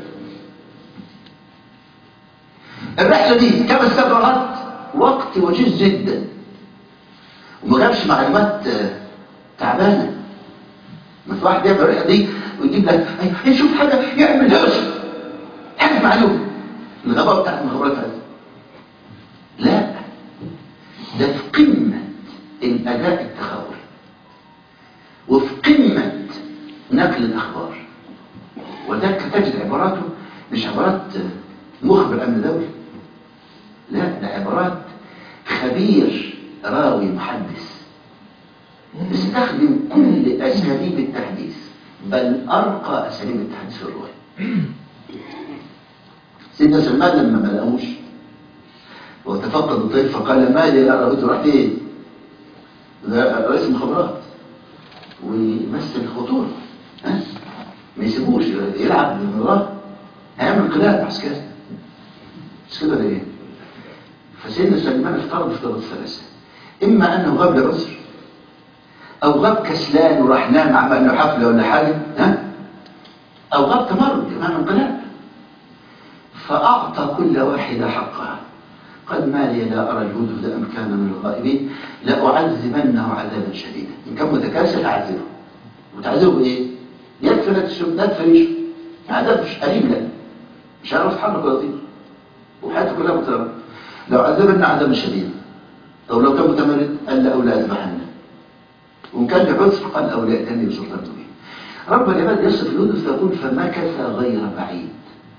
الرحلة دي كم استغرقت وقت وجيز جدا وما جابش معلومات آه، تعبانة ما في واحد يعمل الرحلة دي ويجيب لك أي- يشوف حاجة يعمل هرس حاجة معلومة الغباء بتاع المخابرات هذا لا ده في قمة الأداء التخابري وفي قمة نقل الأخبار وذلك تجد عباراته مش عبارات مخبر أمن دولي لا ده عبارات خبير راوي محدث استخدم كل أساليب التحديث بل أرقى أساليب التحديث في الرواية سيدنا سلمان لما ما لقوش وتفقد الطير فقال ما لي لا رأيت رحت ايه ده رئيس المخابرات ويمثل الخطورة ها ما يسيبوش يلعب بالمراه هيعمل انقلاب عسكري مش كده ليه فسيدنا سلمان افترض افتراض ثلاثة اما انه غاب لعذر او غاب كسلان وراح نام عمل له حفله ولا حاجه ها او غاب تمرد امام انقلاب فاعطى كل واحده حقها قد ما لي لا ارى الهدهد ام كان من الغائبين لاعذبنه عذابا شديدا ان كان متكاسل اعذبه وتعذبه ايه يكفي لا تشرب لا تفريش عذاب مش قريب لك مش هيعرف يتحرك ولا يطير وحياته كلها متربة لو عذبنا عذابا شديدا او لو كان متمرد قال لا اولاد اذبحنا وان كان لعذر قال اولاد تاني بسلطان مبين رب العباد يصف الهدهد فيقول فمكث غير بعيد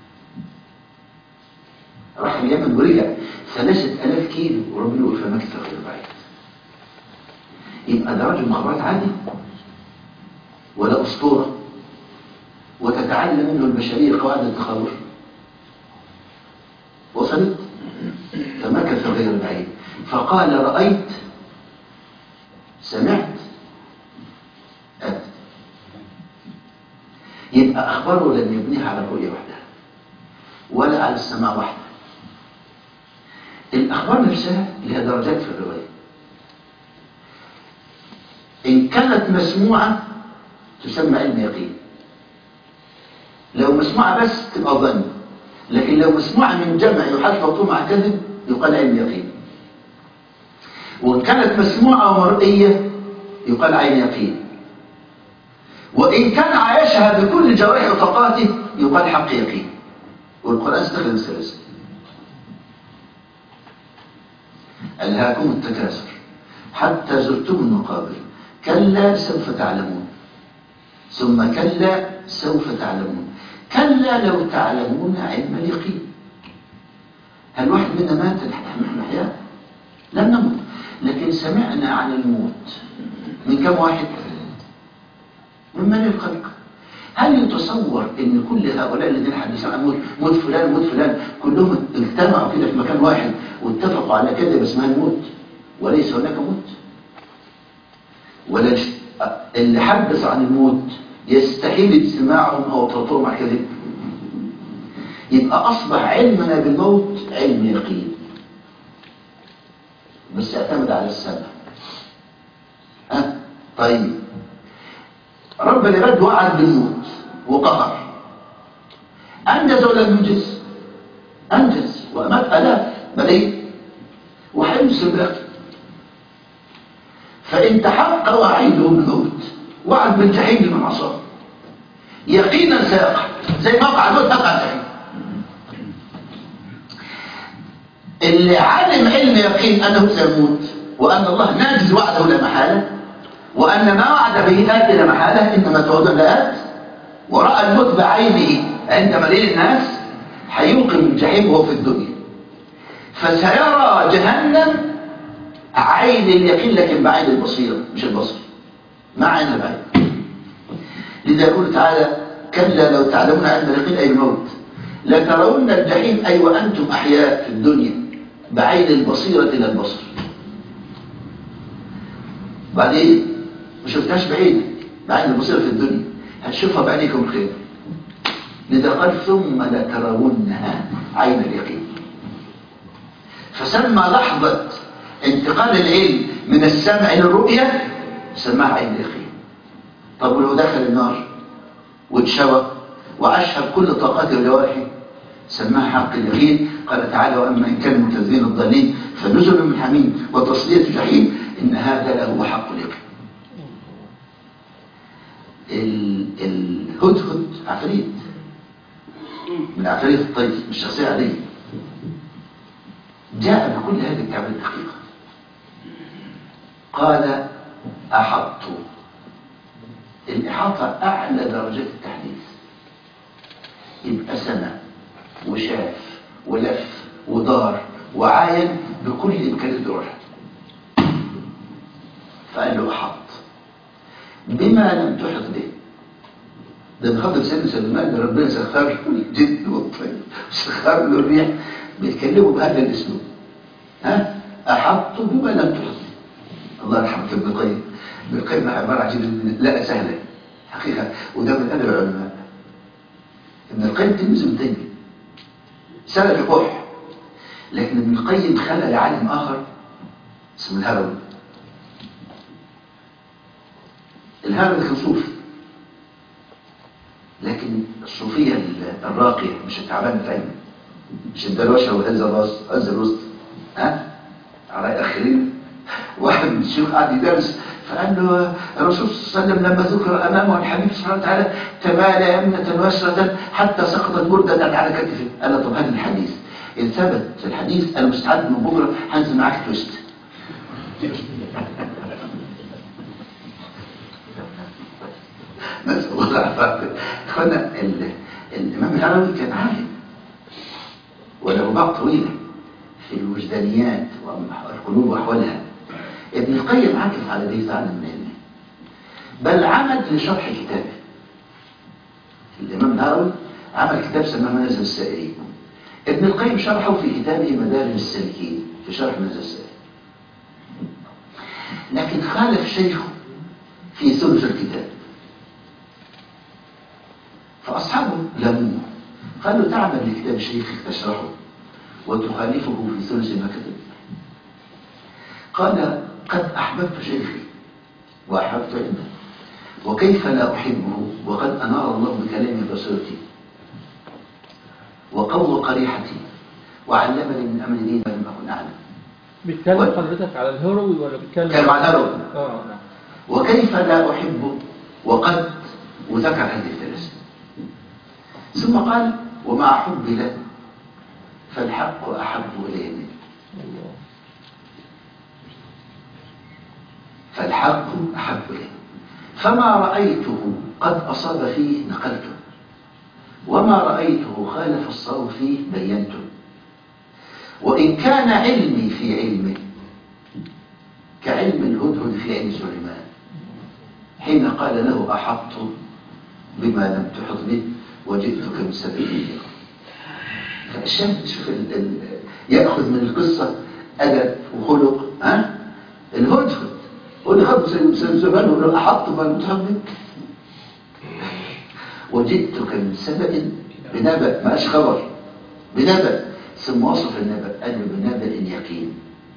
راح اليمن ورجع ثلاثة ألاف كيلو وربنا يقول فمكث غير بعيد يبقى ده راجل مخابرات عادي ولا أسطورة وتتعلم منه البشرية قواعد التخابر وصلت فمكث غير بعيد فقال رأيت سمعت أت يبقى أخباره لم يبنيها على الرؤية وحدها ولا على السماع وحده الأخبار نفسها لها درجات في الرواية إن كانت مسموعة تسمى علم يقين لو مسموعة بس تبقى ظن لكن لو مسموعة من جمع يحال مطلوب مع كذب يقال علم يقين وإن كانت مسموعة ومرئية يقال عين يقين وإن كان عايشها بكل جوارح وطاقاته يقال حق يقين والقرآن استخدم الثلاثة ألهاكم التكاثر حتى زرتم المقابر كلا سوف تعلمون ثم كلا سوف تعلمون كلا لو تعلمون علم اليقين هل واحد منا مات نحن أحياء لم نمت لكن سمعنا عن الموت من كم واحد من من الخلق هل يتصور ان كل هؤلاء الذين حدثوا عن موت موت فلان موت فلان كلهم اجتمعوا كده في مكان واحد واتفقوا على كده اسمها الموت وليس هناك موت ولا اللي حدث عن الموت يستحيل اجتماعهم او تطورهم على كذب يبقى اصبح علمنا بالموت علم يقين بس يعتمد على السمع ها طيب ربنا رد وعد بالموت وقهر انجز ولا ينجز انجز وامات الاف بل وحيمسك باقي فان تحقق وعيده بالموت وعد بالجحيم لمن عصاه يقينا سيقع زي ما وقع الموت وقع الجحيم اللي علم علم يقين انه سيموت وان الله ناجز وعده لا محاله وان ما وعد به ات لا محاله انما توعد لات وراى الموت بعينه عند مليل الناس هيوقن الجحيم وهو في الدنيا فسيرى جهنم عين اليقين لكن بعين البصيره مش البصر ما عين العين لذا يقول تعالى كلا لو تعلمون علم اليقين اي الموت لترون الجحيم اي وانتم احياء في الدنيا بعين البصيره الى البصر بعدين ما شفتهاش بعينك بعين البصيره في الدنيا هتشوفها بعينكم الخير لذا قال ثم لترونها عين اليقين فسمى لحظة انتقال العلم من السمع للرؤية سماها عين اليقين طب ولو دخل النار واتشوى وعاشها بكل طاقات الجوارح سماها حق اليقين قال تعالى واما ان كان المكذبين الضالين فنزل من حميم وتصليه جحيم ان هذا لهو حق اليقين الهدهد عفريت من عفريت الطيف مش شخصيه عاديه جاء بكل هذه التعبير الدقيقه قال احطت الاحاطه اعلى درجات التحديث يبقى سمع وشاف ولف ودار وعاين بكل امكانيات روحه فقال له احط بما لم تحط به ده بخاطر سيدنا سليمان ده ربنا سخر له الجن والطير وسخر له الريح بيتكلموا بهذا الاسلوب ها احط بما لم تحط به الله يرحمك ابن القيم ابن القيم عباره عن لا سهله حقيقه وده من ادب العلماء ابن القيم تلميذ ابن تيميه سلف كح لكن ابن القيم خلى لعالم اخر اسمه الهروي الهروي كان صوفي لكن الصوفيه الراقيه مش التعبانه في علم مش الدروشه وهز الراس هز الوسط ها على اخرين واحد من الشيوخ قعد يدرس فقال له الرسول صلى الله عليه وسلم لما ذكر امامه الحبيب سبحانه وتعالى تمالى يمنة ويسرة حتى سقطت بردة على كتفه قال له طب هذا الحديث ان ثبت في الحديث انا مستعد من بكره هنزل معاك تويست نسال الله العافيه اخوانا الامام العربي كان عالم وله باع طويله في الوجدانيات والقلوب واحوالها ابن القيم عكف على ده تعالى من علمه بل عمل لشرح كتابه الإمام الهروي عمل كتاب سماه منازل السائرين ابن القيم شرحه في كتابه مدارج السالكين في شرح منازل السائرين لكن خالف شيخه في ثلث الكتاب فأصحابه لموه قالوا تعمل لكتاب شيخك تشرحه وتخالفه في ثلث ما كتب قال قد أحببت شيخي وأحببت علمه وكيف لا أحبه وقد أنار الله بكلام بصيرتي وقوى قريحتي وعلمني من أمر دين ما لم أكن أعلم بيتكلم و- حضرتك على الهروي ولا بيتكلم كلام على الهروي. اه نعم وكيف لا أحبه وقد وذكر هذه الثلاثة ثم قال ومع حبي له فالحق أحب إلي منه الله فالحق أحب إليه فما رأيته قد أصاب فيه نقلته وما رأيته خالف الصواب فيه بينته وإن كان علمي في علمه كعلم الهدهد في علم سليمان حين قال له أحط بما لم تحط به وجئتك من سبيل فالشاب شوف ال- ال- يأخذ من القصة أدب وخلق ها الهدهد قول خد سليمان وقول له أحط بما لم تحط به وجئتك من سبأ بنبأ ماش خبر بنبأ ثم وصف النبأ قال له بنبأ يقين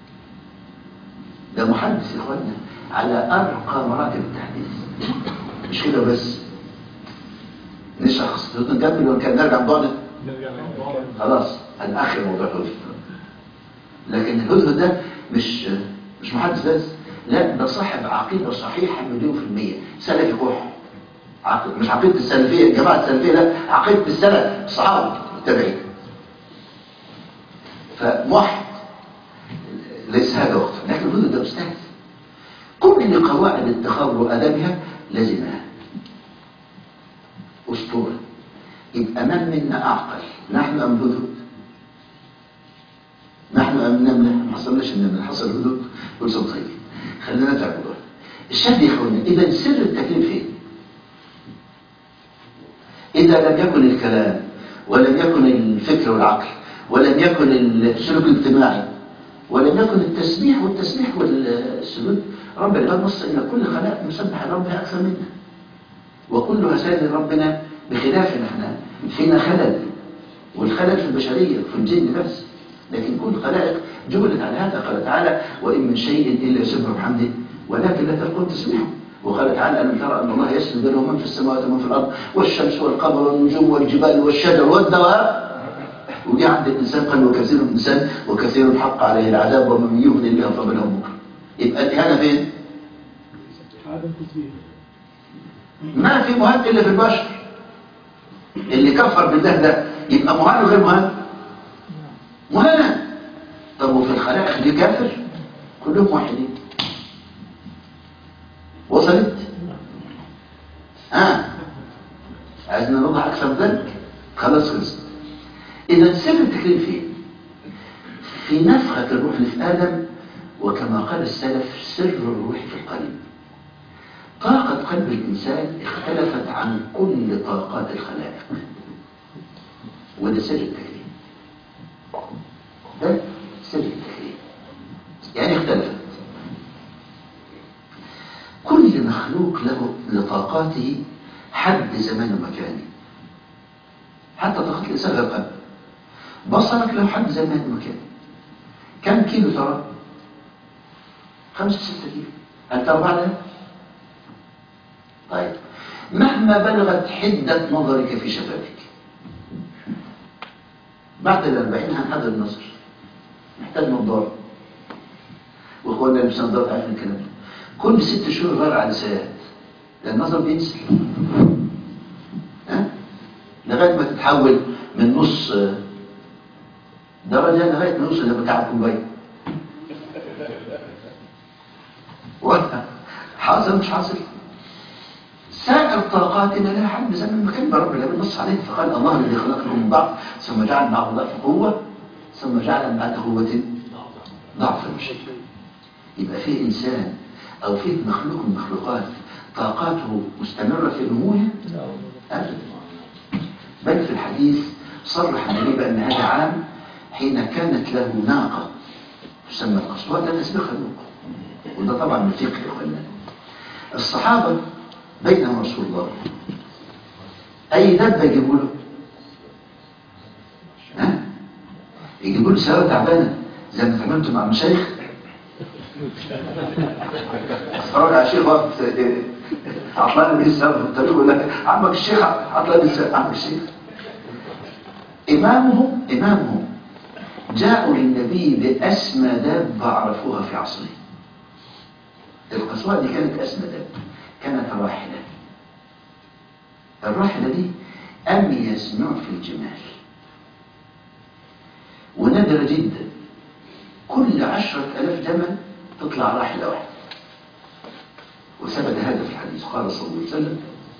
ده محدث يا اخوانا على ارقى مراتب التحديث مش كده بس نشرح قصته نكمل ولا كان نرجع موضوعنا خلاص هنأخر موضوع الهدهد لكن الهدهد ده مش مش محدث بس لا ده صاحب عقيده صحيحه مليون في المية سلفي كح عق- مش عقيده السلفيه الجماعه السلفيه لا عقيده السلف الصحابه التابعين فموحد ليس هذا وقت لكن الهدى ده أستاذ كل قواعد التخرج وأدابها لازمها أسطورة يبقى من منا أعقل نحن أم الهدهد نحن أم النملة ما حصلناش النملة حصل الهدهد ولسه طيب خلينا نرجع الموضوع الشاب يا اخوانا إذا سر التكليف فين؟ إذا لم يكن الكلام ولم يكن الفكر والعقل ولم يكن السلوك الاجتماعي ولم يكن التسبيح والتسبيح والسجود رب العباد نص ان كل خلائق مسبح ربها اكثر منا وكلها سائل ربنا بخلافنا احنا فينا خلل والخلل في البشريه في الجن بس لكن كل خلائق جبلت على هذا قال تعالى وان من شيء الا يسبح بحمده ولكن لا تلقون تسبيحه وقال تعالى ألم ترى أن الله يسجد له من في السماوات ومن في الأرض والشمس والقمر والنجوم والجبال والشجر والدواب ودي عند الإنسان قال وكثير من الإنسان وكثير حق عليه العذاب ومن يهدي الله فما له مكرم يبقى الإهانة فين؟ عدم تسبيح ما في مهان إلا في البشر اللي كفر بالله ده يبقى مهان وغير مهان مهانا طب وفي الخلائق اللي كافر كلهم واحدين وصلت اه عايزنا نوضح اكثر من ذلك خلاص خلصت اذا سر التكليف فين في نفخه الروح اللي في ادم وكما قال السلف سر الروح في القلب طاقة قلب الإنسان اختلفت عن كل طاقات الخلائق وده سر التكليف ده سر التكليف يعني اختلفت كل مخلوق له لطاقاته حد زمان ومكان حتى طاقات الإنسان غير قلب بصرك له حد زمان ومكان كم كيلو ترى؟ خمسة ستة كيلو هل ترى بعدها؟ طيب مهما بلغت حدة نظرك في شفافك بعد الأربعين هنحضر النظر محتاج نظارة وإخواننا اللي مش نظارة عارفين الكلام ده كل ست شهور غير عدسات لأن النظر بينزل ها؟ لغاية ما تتحول من نص درجة لغاية ما يوصل لبكعة كوباية حاصل مش حاصل سائر طاقاتنا لها حد زمن مكان برب العالمين نص عليه فقال الله الذي خلقكم من ضعف ثم جعل مع ضعف قوة ثم جعل بعد قوة ضعفا يبقى في إنسان أو في مخلوق من المخلوقات طاقاته مستمرة في نموها أبدا بل في الحديث صرح النبي بأن هذا عام حين كانت له ناقة تسمى القصوى لا تسبقها النوق وده طبعا من فقه يا اخوانا الصحابة بينهم رسول الله أي دابة يجيبوا له ها يجيبوا له سيارة تعبانة زي ما اتعاملتوا مع المشايخ اتفرج على الشيخ وقت عطلان بيه السبب في الطريق يقول لك عمك الشيخ عطلان بيه السبب عمك الشيخ إمامهم إمامهم جاءوا للنبي بأسمى دابة عرفوها في عصره القصواء دي كانت أسمى دابة كانت راحلة الراحلة دي أميز نوع في الجمال ونادرة جدا كل عشرة ألاف جمل تطلع راحلة واحدة وثبت هذا في الحديث قال صلى الله عليه وسلم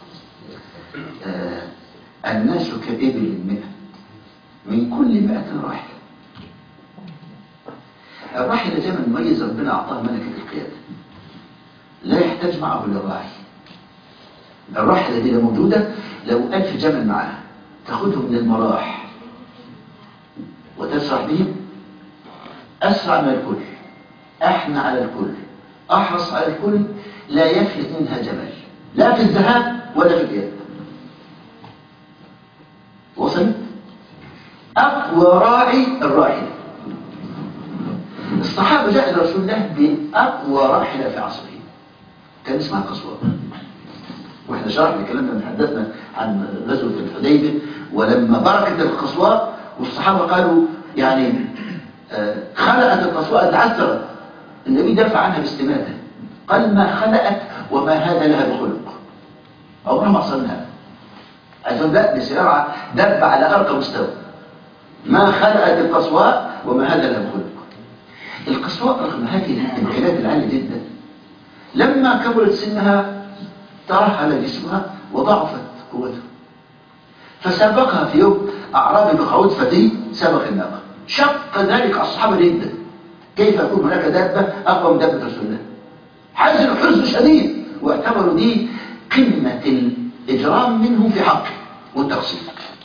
آه الناس كإبل مئة من كل مئة راحلة الراحلة زي ما نميز ربنا أعطاها ملكة القيادة لا يحتاج معه للراعي الراحلة دي لو موجودة لو ألف جمل معاها تاخدهم من المراح وتسرح بهم أسرع من الكل أحنى على الكل أحرص على الكل لا يفلت منها جمل لا في الذهاب ولا في الإياب وصلت أقوى راعي الراحلة الصحابة جاء إلى رسول الله بأقوى راحلة في عصره كان اسمها قصوى واحنا شرحنا الكلام ده تحدثنا عن غزوة الحديبية ولما بركت القصوى والصحابة قالوا يعني آه، خلقت القصوى تعثرت النبي دافع عنها باستماتة قال ما خلقت وما هذا لها بخلق عمرها ما حصلنا عايز أقول لا بسرعة دب على أرقى مستوى ما خلقت القصوى وما هذا لها بخلق القصوى رغم هذه الامكانيات العالية جدا لما كبرت سنها ترهل جسمها وضعفت قوتها فسبقها في يوم أعرابي بقعود فتي سبق الناقة شق ذلك على الصحابة جدا كيف يكون هناك دابة أقوى من دابة رسول الله حزن حزن شديد واعتبروا دي قمة الإجرام منهم في حقه والتقصير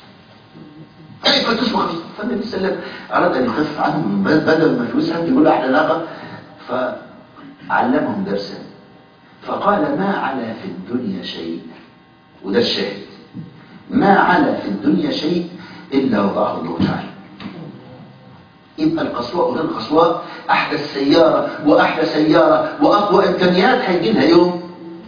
كيف تصبح فالنبي صلى الله عليه وسلم أراد أن يخفف عنهم بدل ما فلوسها يقول له أحلى ناقة فعلمهم درسا فقال ما علا في الدنيا شيء وده الشاهد ما علا في الدنيا شيء إلا وضعه الله تعالى يبقى القصواء وده القصواء أحدث سيارة وأحلى سيارة وأقوى إمكانيات هيجي لها يوم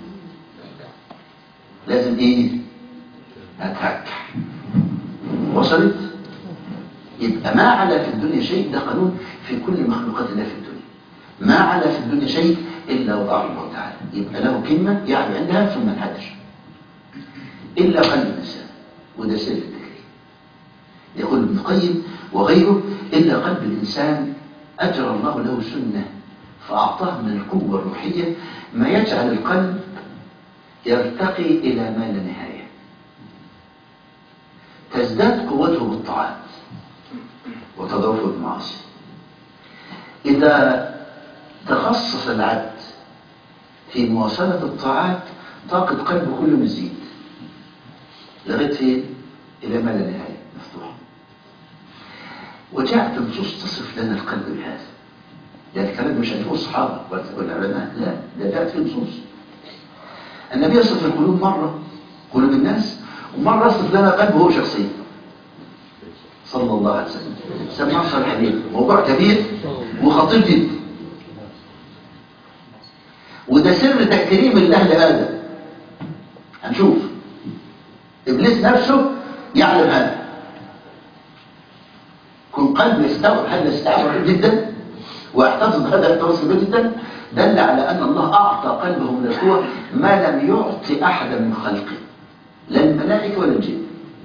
لازم إيه أتهكح وصلت يبقى ما علا في الدنيا شيء ده قانون في كل مخلوقات الله في الدنيا ما علا في الدنيا شيء إلا وضعه الله تعالى يبقى له كلمة يعني عندها ثم انحدر إلا قلب الإنسان وده سر التكريم يقول ابن القيم وغيره إلا قلب الإنسان أجرى الله له سنة فأعطاه من القوة الروحية ما يجعل القلب يرتقي إلى ما لا نهاية تزداد قوته بالطاعات وتضعفه بالمعاصي إذا تخصص العبد في مواصلة الطاعات طاقة قلبه كله مزيد لغاية فين؟ إلى ما لا نهاية مفتوح وجاءت النصوص تصف لنا القلب بهذا يعني الكلام مش هنقول الصحابة ولا العلماء لا ده جاءت في نصوص النبي يصف القلوب مرة قلوب الناس ومرة يصف لنا قلبه هو شخصيا صلى الله عليه وسلم سماه صالح الحديث موضوع كبير وخطير جدا وده سر تكريم الله لآدم هنشوف إبليس نفسه يعلم هذا كن قلب يستوعب هذا استوعب جدا واحتفظ بهذا احتفاظ كبير جدا دل على أن الله أعطى قلبه من القوة ما لم يعطي أحدا من خلقه لا الملائكة ولا الجن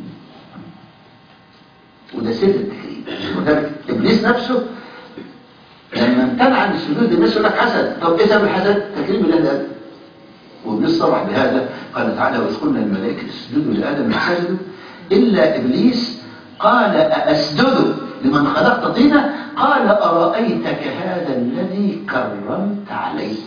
وده سر التكريم وذلك إبليس نفسه لما امتنع عن السجود الناس يقول لك حسد طب ايه سبب الحسد تكريم الله لآدم وابليس صرح بهذا قال تعالى واذ قلنا الملائكه اسجدوا لادم فسجدوا الا ابليس قال ااسجد لمن خلقت طينا قال ارايتك هذا الذي كرمت عليه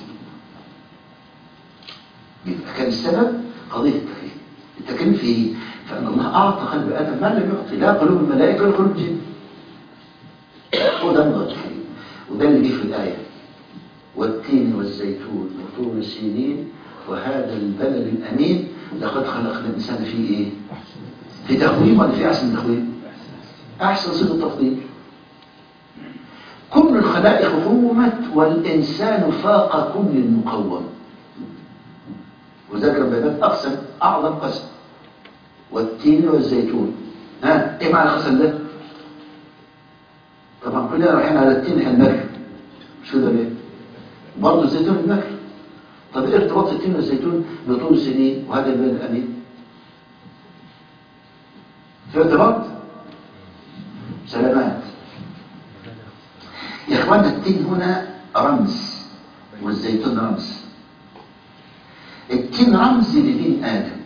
يبقى كان السبب قضيه التكريم التكريم في ايه؟ فان الله اعطى قلب ادم ما لم يعطي لا قلوب الملائكه ولا قلوب الجن هو ده النظر وده اللي جه في الآية والتين والزيتون وطور سينين وهذا البلد الأمين لقد خلقنا الإنسان في إيه؟ في تقويم ولا في أحسن تقويم؟ أحسن صيغة تقويم كل الخلائق قومت والإنسان فاق كل المقوم وذكر بيبات أقسم أعظم قسم والتين والزيتون ها إيه معنى القسم ده؟ طبعا كلنا رايحين على التين احنا المكر مش كده ليه برضه الزيتون المكر طب ايه ارتباط التين والزيتون بطول سنين وهذا البلد الامين في ارتباط سلامات يا اخوانا التين هنا رمز والزيتون رمز التين رمز لدين آدم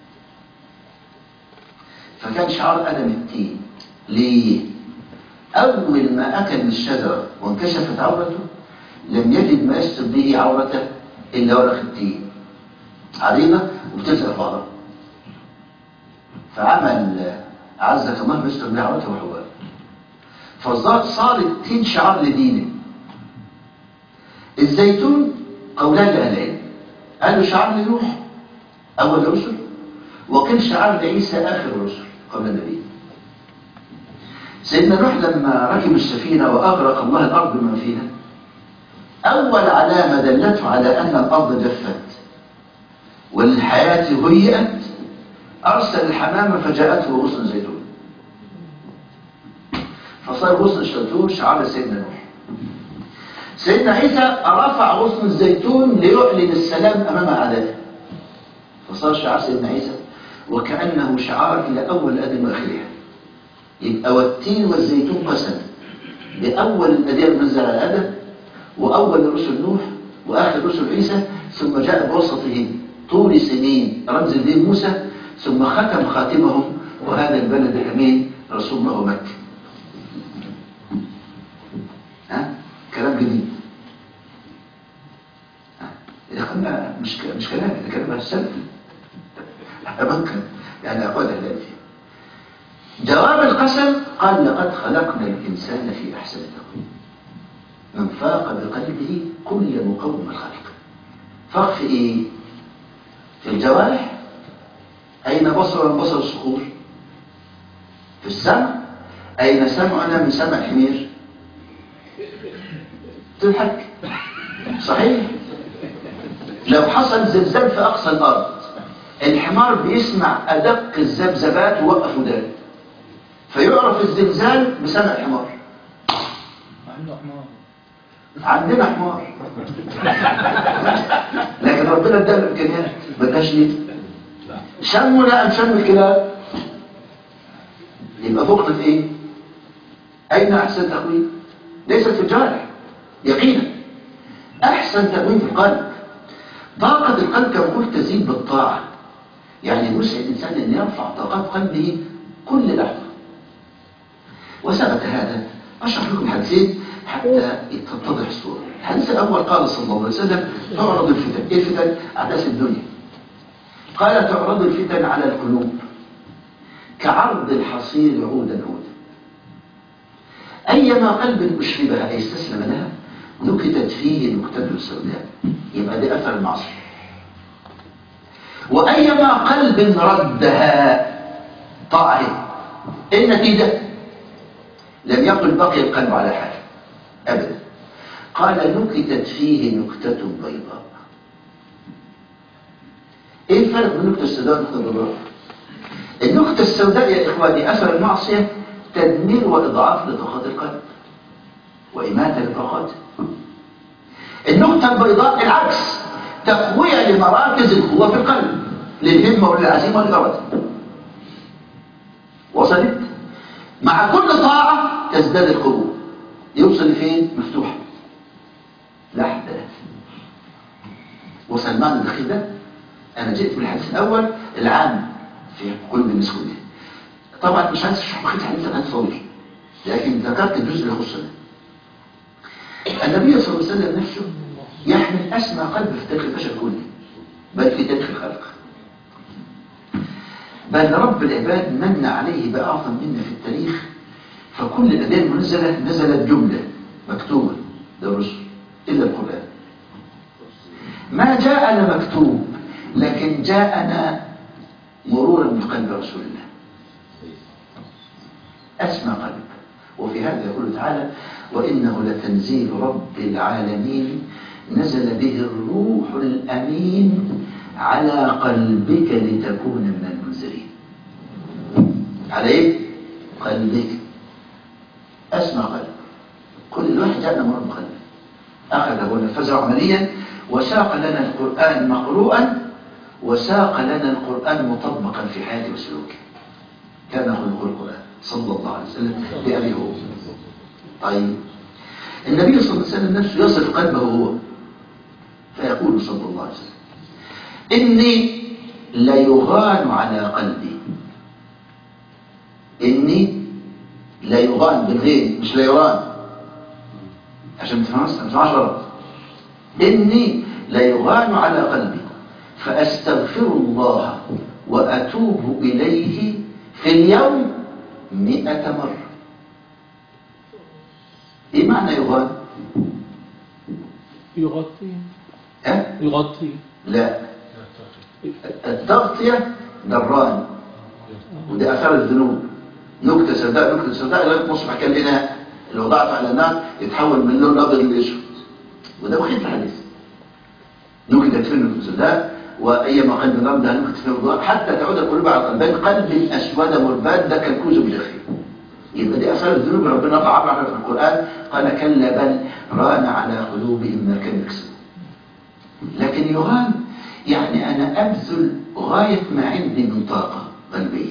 فكان شعار آدم التين ليه؟ أول ما أكل من الشجرة وانكشفت عورته لم يجد ما يستر به عورته إلا ورق التين عريضة وبتلزق في بعضها فعمل عزك الله يستر بها عورته وحواء فصار التين شعار لدينه الزيتون قولان لأهل العلم قالوا شعار لنوح أول الرسل وكان شعار لعيسى آخر الرسل قبل النبي سيدنا نوح لما ركب السفينة وأغرق الله الأرض بما فيها أول علامة دلته على أن الأرض جفت والحياة هيئت أرسل الحمامة فجاءته غصن زيتون فصار غصن الزيتون شعار سيدنا نوح سيدنا عيسى رفع غصن الزيتون ليعلن السلام أمام أعدائه فصار شعار سيدنا عيسى وكأنه شعار إلى أول آدم وآخرها يبقى والتين والزيتون قسم بأول الأديان نزل على آدم وأول رسل نوح وآخر رسل عيسى ثم جاء بوسطهم طول سنين رمز الدين موسى ثم ختم خاتمهم وهذا البلد الأمين رسول الله مكة ها كلام جديد ها؟ إذا كنا مش ك- مش كلام ده كلام السلف مكة يعني أقوال الألف جواب القسم قال لقد خلقنا الإنسان في أحسن تقويم من فاق بقلبه كل مقوم الخلق فاق في إيه؟ في الجوارح أين بصر من بصر الصخور في السمع أين سمعنا من سمع الحمير تضحك صحيح لو حصل زلزال في أقصى الأرض الحمار بيسمع أدق الذبذبات ووقف ودانه فيعرف الزلزال بسمع الحمار عنده حمار عندنا حمار لكن ربنا ادانا الامكانيات ما اداش ليه شمنا ام شم الكلاب يبقى فقط في ايه اين احسن تقويم ليست في الجارح يقينا احسن تقويم في القلب طاقه القلب كما قلت تزيد بالطاعه يعني يسعد الانسان ان يرفع طاقات قلبه كل لحظه وثبت هذا أشرح لكم حديثين حتى تتضح الصورة الحديث الأول قال صلى الله عليه وسلم تعرض الفتن إيه الفتن؟ أحداث الدنيا قال تعرض الفتن على القلوب كعرض الحصير عودا عودا أيما قلب أشربها أي استسلم لها نكتت فيه نكتة سوداء يبقى ده أثر المعصية وأيما قلب ردها طاعه إيه النتيجة لم يقل بقي القلب على حال أبدا قال نكتت فيه نكتة بيضاء ايه الفرق بين النكتة السوداء والنكتة البيضاء النكتة السوداء يا إخواني أثر المعصية تدمير وإضعاف لطاقات القلب وإماتة لطاقاته النكتة البيضاء العكس تقوية لمراكز القوة في القلب للهمة وللعزيمة والإرادة وصلت مع كل طاعة تزداد القبول يوصل لفين مفتوح لحد وصل معنى الدخيل ده انا جئت بالحديث الاول العام في قلوب الناس كلها طبعا مش عايز اشرح بقيه الحديث الحديث طويل لكن ذكرت الجزء اللي يخصنا النبي صلى الله عليه وسلم نفسه يحمل اسمى قلب في تاريخ البشر كله بل في تاريخ الخلق بل رب العباد من عليه بأعظم منا في التاريخ فكل الأديان المنزلة نزلت جملة مكتوبة للرسل إلا القرآن ما جاءنا مكتوب لكن جاءنا مرورا من قلب رسول الله أسمى قلب وفي هذا يقول تعالى وإنه لتنزيل رب العالمين نزل به الروح الأمين على قلبك لتكون من المنزلين على ايه قلبك اسمع قلب كل الواحد جاءنا مرض قلب اخذه ونفذه عمليا وساق لنا القران مقروءا وساق لنا القران مطبقا في حياته وسلوكه كان خلق القران صلى الله عليه وسلم بأبي هو طيب النبي صلى الله عليه وسلم نفسه يصف قلبه هو فيقول صلى الله عليه وسلم إني ليغان على قلبي إني ليغان بالغين مش ليغان عشان ما تفهمش ما تسمعش غلط إني ليغان على قلبي فأستغفر الله وأتوب إليه في اليوم مئة مرة إيه معنى يغان؟ يغطي أه؟ يغطي لا التغطية دران وده أثار الذنوب نكتة سوداء نكتة سوداء لغاية مصبح كالإناء اللي وضعته على النار يتحول من لون أبيض لأسود وده وخيط الحديث نكتت في النكتة سوداء وأيما قلب رمدها نكتة في الوضوء حتى تعود القلوب على قلبين قلب أسود مرباد ده كالكوز بجخيم يبقى دي أثار الذنوب ربنا طبعا عنها في القرآن قال كلا بل ران على قلوبهم ما كانوا يكسبون لكن يغان يعني أنا أبذل غاية ما عندي من طاقة قلبية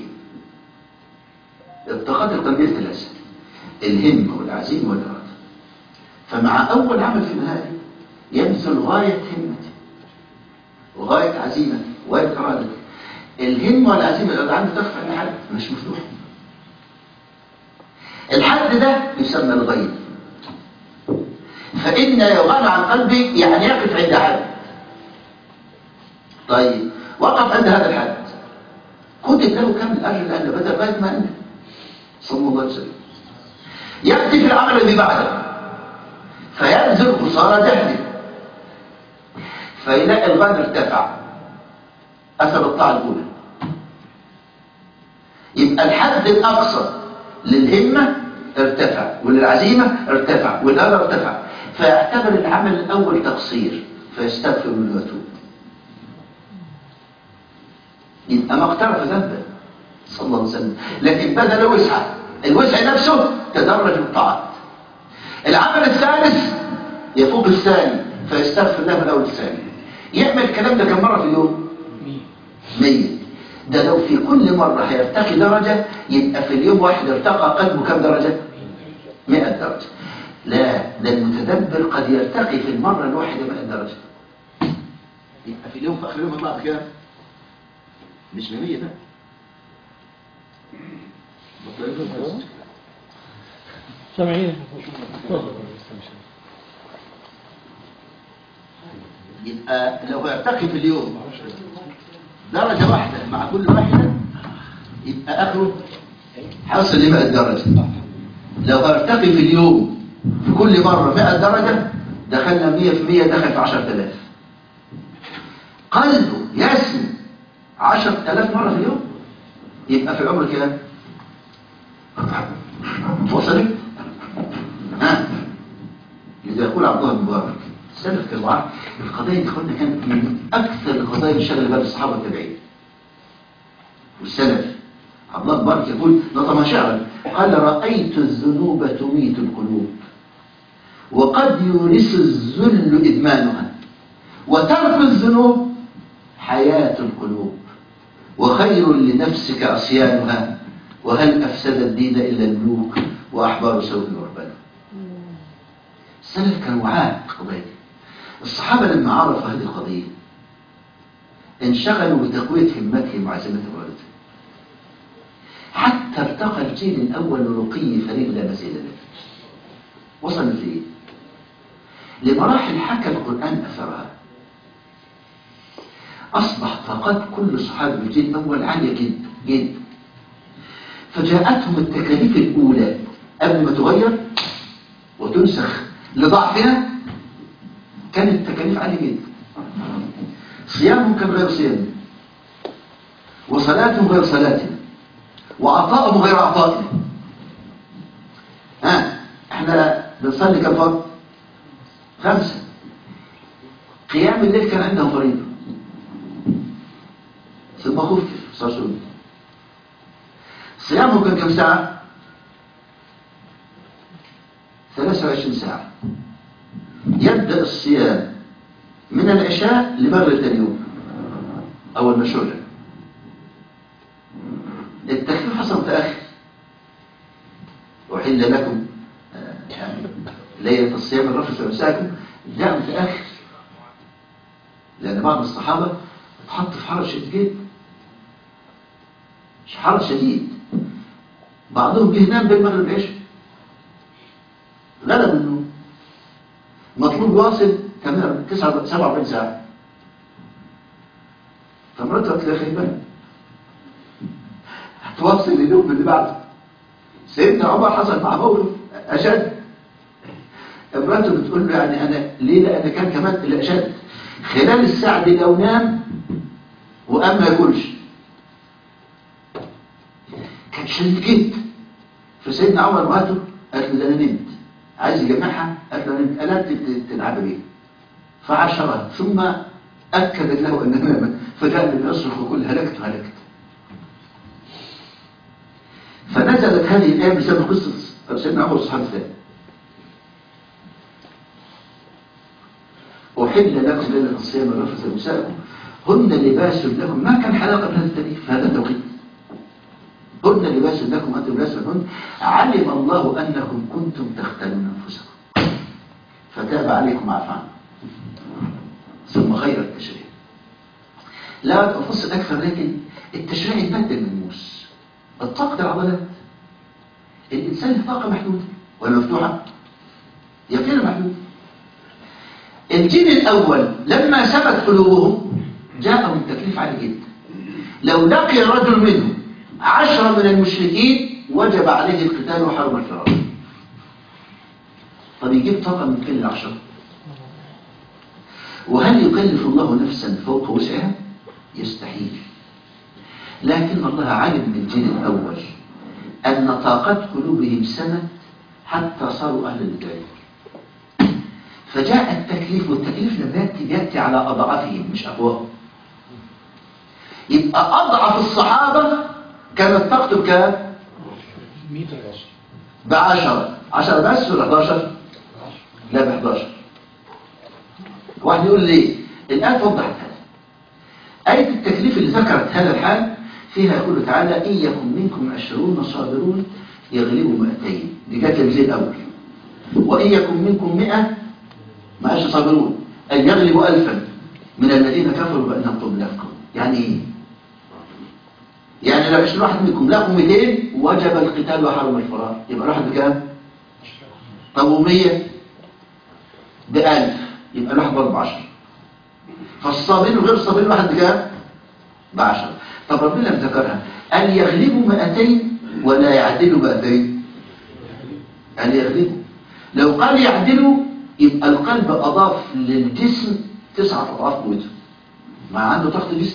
الطاقات القلبية ثلاثة الهمة والعزيمة والإرادة فمع أول عمل في النهاية يبذل غاية همتي وغاية عزيمتي وغاية إرادتي الهمة والعزيمة والإرادة عندي تخفى عند حد مش مفتوح الحد ده يسمى الغيب فإن يغان عن قلبي يعني يقف عند حد طيب وقف عند هذا الحد كتب له كم الأجر لأن بدأ غاية ما عنده صلى الله عليه وسلم يأتي في العمل الذي بعده فينزل خسارة جهده فيلاقي الغن ارتفع أثر الطاعة الأولى يبقى الحد الأقصى للهمة ارتفع وللعزيمة ارتفع والأمر ارتفع فيعتبر العمل الأول تقصير فيستغفر منه ويتوب يبقى ما اقترف ذنبا صلى الله عليه وسلم لكن بذل وسعه الوسع نفسه تدرج بالطاعات العمل الثالث يفوق الثاني فيستغفر له من الاول الثاني يعمل الكلام ده كم مره في اليوم 100 ده لو في كل مرة هيرتقي درجة يبقى في اليوم واحد ارتقى قلبه كم درجة 100 درجة لا ده المتدبر قد يرتقي في المرة الواحدة 100 درجة يبقى في اليوم في آخر اليوم يطلع كام مش 100 ده سامعين تفضل. يبقى لو يرتقي في اليوم درجة واحدة مع كل واحدة يبقى آخره حاصل ل 100 درجة لو ارتقي في اليوم في كل مرة 100 درجة دخلنا 100 في 100 دخل في 10000 قلبه يسمي 10000 مرة في اليوم يبقى في العمر كام؟ وصلت؟ ها؟ إذا يقول عبد الله بن مبارك السلف كانوا عارف القضايا دي اخوانا كانت من أكثر القضايا اللي شغل بال الصحابة والتابعين والسلف عبد الله بن مبارك يقول نظم شعرا قال رأيت الذنوب تميت القلوب وقد يورث الذل إدمانها وترك الذنوب حياة القلوب وخير لنفسك عصيانها وهل أفسد الدين إلا الملوك وأحبار سوء وربنا السلف كانوا وعاء القضية دي الصحابة لما عرفوا هذه القضية انشغلوا بتقوية همتهم وعزيمة إرادتهم حتى ارتقى الجيل الأول لرقي فريق لا مثيل له وصل لفين؟ لمراحل حكى القرآن أثرها أصبح طاقات كل صحابة الجيل الأول عالية جدا جدا فجاءتهم التكاليف الأولى قبل ما تغير وتنسخ لضعفها كانت التكاليف عالية جدا صيامهم كان غير صيامنا وصلاتهم غير صلاتنا وعطاءهم غير عطائنا ها احنا بنصلي كم فرض خمسة قيام الليل كان عندهم فريضة ثم خفف صار سنة صيامهم كان كم ساعة 23 ساعة يبدأ الصيام من العشاء لمغرب ثاني يوم أول ما شرع التخفيف حصل متأخر أحل لكم آه، يعني ليلة الصيام الرفث ومساكم جاء متأخر لأن بعض الصحابة حرج شديد جدا حرج شديد بعضهم بينام بالمغرب العشاء غلب النوم مطلوب واصل تمام 9 47 ساعة فمراته قالت له يا اخي بالك هتواصل اليوم اللي بعده سيدنا عمر حصل مع موقف اشد امراته بتقول له يعني انا ليه لان كان كمان الاشد خلال الساعه دي لو نام وقام ما ياكلش كان شديد جدا فسيدنا عمر مراته قالت له ده انا نمت عايز يجمعها قالت له انا نمت قالت تلعب بيه فعشرها ثم اكدت له انها نامت فجاء النبي يصرخ ويقول هلكت هلكت فنزلت هذه الآية بسبب قصة سيدنا عمر الصحابي الثاني أحل لكم ليلة الصيام الرفث لنسائكم هن لباس لكم ما كان حلاقة من هذا التاريخ في هذا التوقيت هن لباس لكم أنتم لباس لهن علم الله أنكم كنتم تختلون أنفسكم فتاب عليكم عفوا ثم غير التشريع لا أفصل أكثر لكن التشريع يبدل الموس الطاقة العضلات الإنسان له طاقة محدودة ولا مفتوحة يقينا محدودة الجيل الأول لما ثبت قلوبهم جاءهم التكليف عالي جدا لو لقي رجل منهم عشرة من المشركين وجب عليه القتال وحرم الفرار طب يجيب طاقة من كل العشرة وهل يكلف الله نفسا فوق وسعها يستحيل لكن الله علم من الجيل الأول أن طاقة قلوبهم سنت حتى صاروا أهل الجاهل فجاء التكليف والتكليف لما يأتي يأتي على أضعافهم مش أقواهم يبقى أضعف الصحابة كانت طاقته بكام؟ 110 بعشرة عشرة بس ولا 11 لا ب 11 واحد يقول لي الآن وضحت هذا آية التكليف اللي ذكرت هذا الحال فيها يقول تعالى إن يكن منكم عشرون صابرون يغلبوا مئتين دي كانت الجزء الأول وإن يكن منكم مئة معاش صابرون أن يغلبوا ألفا من الذين كفروا بأنهم قوم لا يفقهون يعني إيه؟ يعني لو 20 واحد منكم لقوا 200 وجب القتال وحرم الفرار يبقى الواحد بكام؟ طب و100 بألف يبقى الواحد برضه 10 فالصابرين وغير الصابرين واحد بكام؟ بعشرة طب ربنا لم ذكرها أن يغلبوا 200 ولا يعدلوا 200 أن يغلبوا لو قال يعدلوا يبقى القلب أضاف للجسم تسعة أضعاف قوته ما عنده طاقة جسم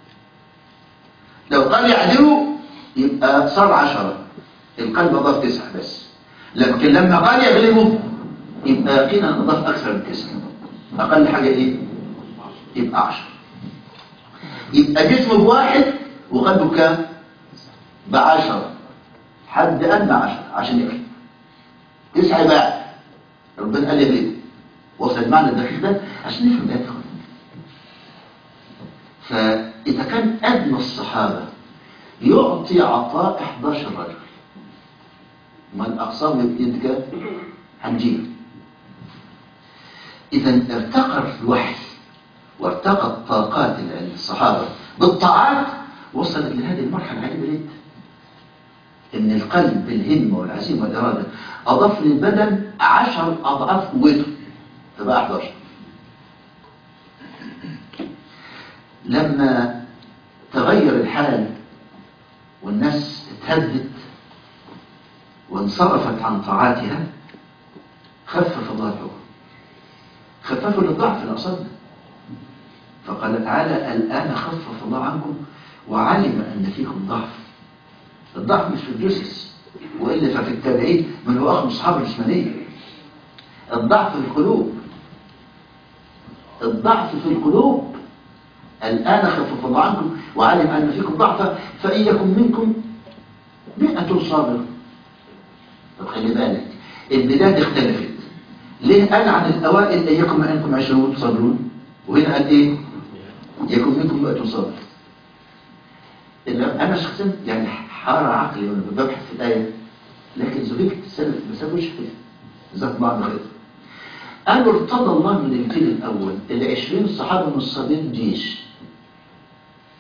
لو قال يعدلوا يبقى صار عشرة القلب أضاف تسعة بس لكن لما قال يغلبوا يبقى يقينا أضاف أكثر من تسعة أقل حاجة إيه؟ يبقى عشرة يبقى جسمه بواحد وقلبه بكام؟ بعشرة حد أدنى عشرة عشان يغلب تسعة يبقى ربنا قال يغلب وصل المعنى الدقيق ده عشان نفهم ده فإذا كان أدنى الصحابة يعطي عطاء 11 رجل ما الأقسام يدك هنجيب إذا ارتقى الوحي وارتقت طاقات الصحابة بالطاعات وصل إلى هذه المرحلة العجيبة جدا إن القلب بالهمة والعزيمة والإرادة أضاف للبدن عشر أضعاف قوته تبقى 11 لما تغير الحال والناس اتهدت وانصرفت عن طاعاتها خفف الله الحكم خففوا للضعف الأصل فقال تعالى الآن خفف الله عنكم وعلم أن فيكم ضعف الضعف مش في الجثث وإلا ففي التابعين من هو أخم أصحاب الجسمانية الضعف في القلوب الضعف في القلوب الآن خفف الله عنكم وعلم أن فيكم ضعفا فإن يكن منكم مئة صابر طب خلي بالك البلاد اختلفت ليه قال عن الأوائل أن يكن منكم عشرون صابرون وهنا قال إيه يكن منكم مئة صابر إلا أنا شخصيا يعني حار عقلي وأنا ببحث في الآية لكن زوجت السلف ما سابوش كده جزاك الله خير قالوا ارتضى الله من الجيل الأول العشرين صحابة من الصابرين جيش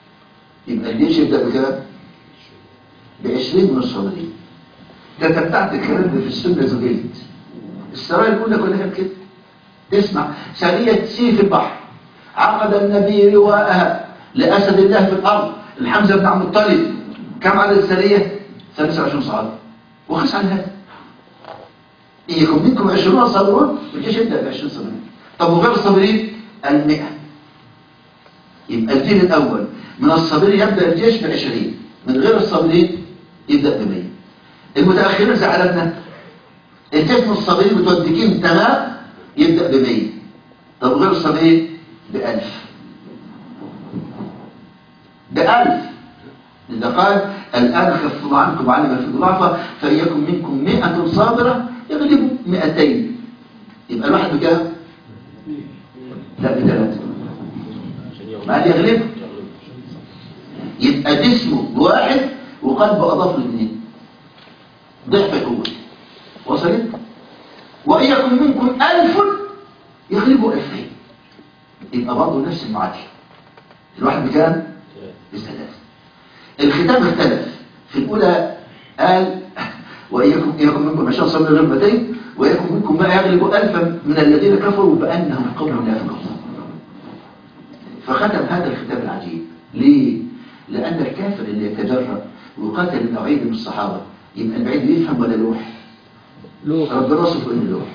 يبقى الجيش يبدأ بكام؟ بعشرين من الصابرين ده تبعت الكلام ده في السنة زبيت السرايا الأولى كلها كانت كده اسمع سرية سيف البحر عقد النبي لواءها لأسد الله في الأرض الحمزة بن عبد المطلب كم عدد السرية؟ 23 صحابي وخس عن هذا إن يكون منكم 20 صابرون الجيش يبدأ ب 20 صابرين طب وغير الصابرين المئة يبقى الجيل الأول من الصابرين يبدأ الجيش ب 20 من غير الصابرين يبدأ ب 100 المتأخرين زعلتنا الجيش من الصابرين متودكين تمام يبدأ ب 100 طب غير الصابرين ب 1000 ب 1000 إذا قال الآن خفض عنكم علم في ضعفة فليكن منكم مئة صابرة يغلبوا 200 يبقى الواحد بكام؟ لا بثلاثة ما قال يغلبه يبقى جسمه بواحد وقلبه أضاف لاثنين ضعف الأول وصلت؟ وإن يكن منكم ألف يغلبوا ألفين يبقى برضه نفس المعادلة الواحد بكام؟ بثلاثة الختام اختلف في الأولى قال وإياكم إياكم منكم عشان صلى غربتين وإياكم منكم ما يغلب ألفا من الذين كفروا بأنهم قوم لا يفقهون فختم هذا الختام العجيب ليه؟ لأن الكافر اللي يتجرأ ويقاتل النوعين من الصحابة يبقى البعيد يفهم ولا لوح لوح ربنا وصفه إنه لوح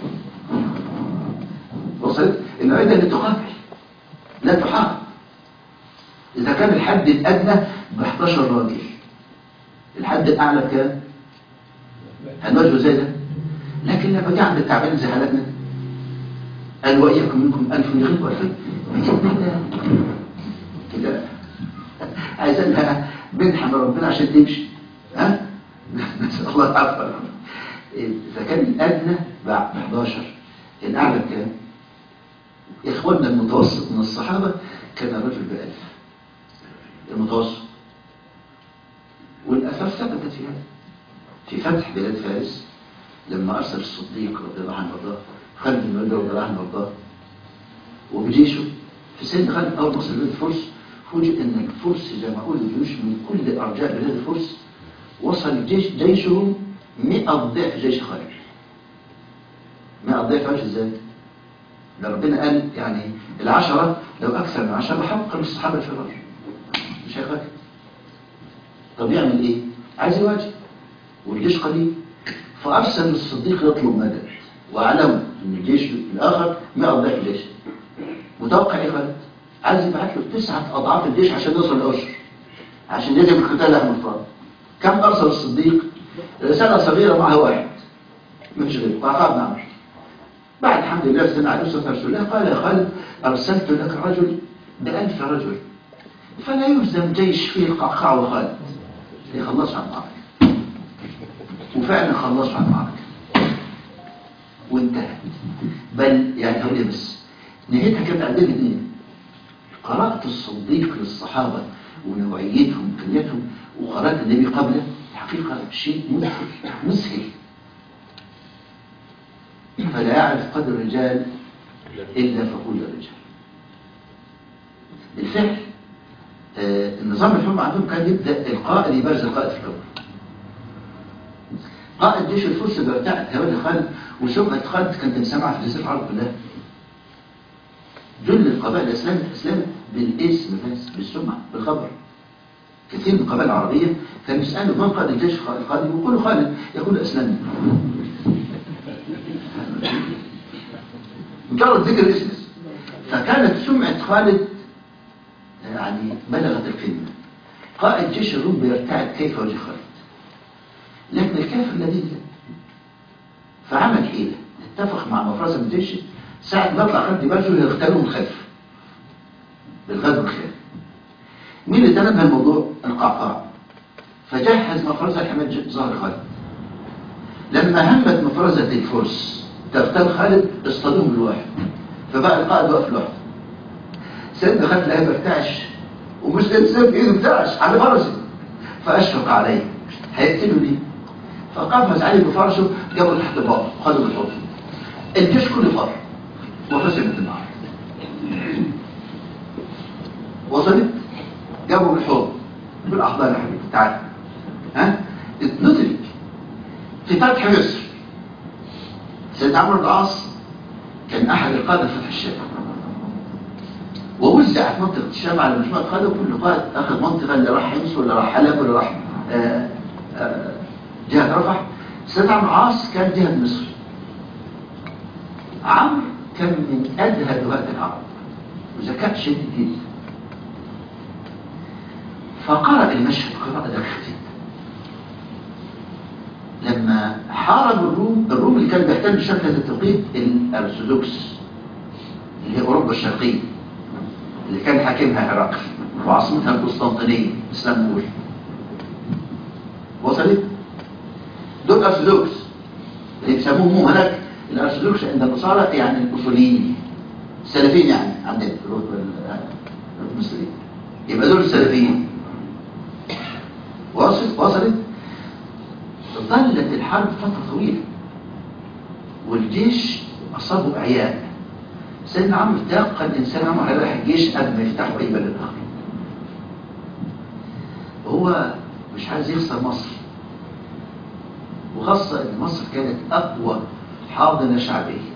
وصلت النوعين اللي تقاتل لا تحارب إذا كان الحد الأدنى ب 11 راجل الحد الأعلى بكام؟ هنواجهه زي ده لكن لما جه عند التعبان زي حالتنا قال وإياكم منكم ألف يغلبوا ألفين بإذن الله كده عايزينها منحة من ربنا عشان تمشي ها؟ نسأل الله العافية إذا كان الأدنى بعد 11 الأعلى بكام؟ إخواننا المتوسط من الصحابة كان الرجل بألف المتوسط والأثار ثبتت في هذا في فتح بلاد فارس لما أرسل الصديق رضي الله عنه وارضاه خالد بن الوليد رضي الله عنه وارضاه وبجيشه في سيدنا خالد أول ما وصل بلاد الفرس فوجئ أن الفرس جمعوا الجيوش من كل أرجاء بلاد الفرس وصل جيش جيشهم 100 ضعف جيش خالد 100 ضعف عايش ازاي؟ ده ربنا قال يعني العشرة لو أكثر من عشرة حق الصحابة الفرار مش هيخاف طب يعمل ايه عايز يواجه والجيش قليل فارسل الصديق يطلب مدد واعلم ان الجيش الاخر 100 ضعف الجيش متوقع ايه خالد عايز يبعت له تسعة اضعاف الجيش عشان يوصل لاشر عشان يجب القتال احمد فراد كم ارسل الصديق رساله صغيره معها واحد مفيش غيره وعقاب نعم بعد الحمد لله سيدنا عليه الصلاه والسلام قال يا خالد ارسلت لك رجل بألف رجل فلا يلزم جيش فيه القعقاع وخالد يخلصوا عن المعركة وفعلا خلصوا عن المعركة وانتهت بل يعني هقول ايه بس نهايتها كانت عندنا اثنين قراءة الصديق للصحابة ونوعيتهم وكميتهم وقراءة النبي قبله الحقيقة شيء مسهل مسهل فلا يعرف قدر الرجال إلا فقول الرجال بالفعل آه، النظام الحكم عندهم كان يبدأ القائد يبارز القائد في الكون قائد جيش الفرس بيرتعد هولي خالد وسمعة خالد كانت مسمعة في جزيرة العرب كلها جل القبائل الإسلامية أسلمت بالاسم بس بالسمعة بالخبر كثير من القبائل العربية كانوا يسألوا من قائد الجيش القادم يقولوا خالد يقول أسلمنا مجرد ذكر اسم فكانت سمعة خالد يعني بلغت القمة قائد جيش الروم بيرتعد كيف وجه خالد لكن الكافر لذيذ فعمل حيلة اتفق مع مفرزة من جيشه ساعة ما يطلع خالد باشا يغتالوا من خلف بالغدو الخير مين اللي تنبه الموضوع القعقاع فجهز مفرزة لحماية ظهر خالد لما همت مفرزة الفرس تغتال خالد اصطادوهم بالواحد فبقى القائد واقف لوحده سيدنا خالد لقاه بيرتعش ومش لابسين في ايده بتاعش على فرسه فاشفق عليه هيقتله ليه فقفز عليه بفرشه جابه تحت البطن وخده بالحضن الجيش كله فر وفسدت المعركه وصلت جابه بالحضن بالاحضان يا حبيبي تعال ها ندرك في فتح مصر سيدنا عمرو بن العاص كان احد القاده في فتح الشام ووزعت منطقه الشام على مجموعه قاده وكل قائد اخذ منطقه اللي راح حمص ولا راح حلب ولا راح آه، آه، جهه رفح سيدنا عمرو بن العاص كان جهه مصر عمرو كان من ادهى لغات العرب وذكاء شديد جدا فقرأ المشهد قراءة دقيقة جدا لما حارب الروم الروم اللي كان بيحتل بشكل هذا التوقيت الارثوذكس اللي هي اوروبا الشرقيه اللي كان حاكمها هرقل وعاصمتها القسطنطينيه اسطنبول وصلت دول الارثوذكس اللي بيسموهم هناك الارثوذكس عند النصارى يعني الاصوليين السلفيين يعني عندنا المسلمين يبقى دول السلفيين وصلت وصلت ظلت الحرب فترة طويلة والجيش أصابه إعياء سيدنا عمرو تلقى الإنسان عمرو هيروح الجيش قبل ما يفتحوا أي بلد آخر وهو مش عايز يخسر مصر وخاصة إن مصر كانت أقوى حاضنة شعبية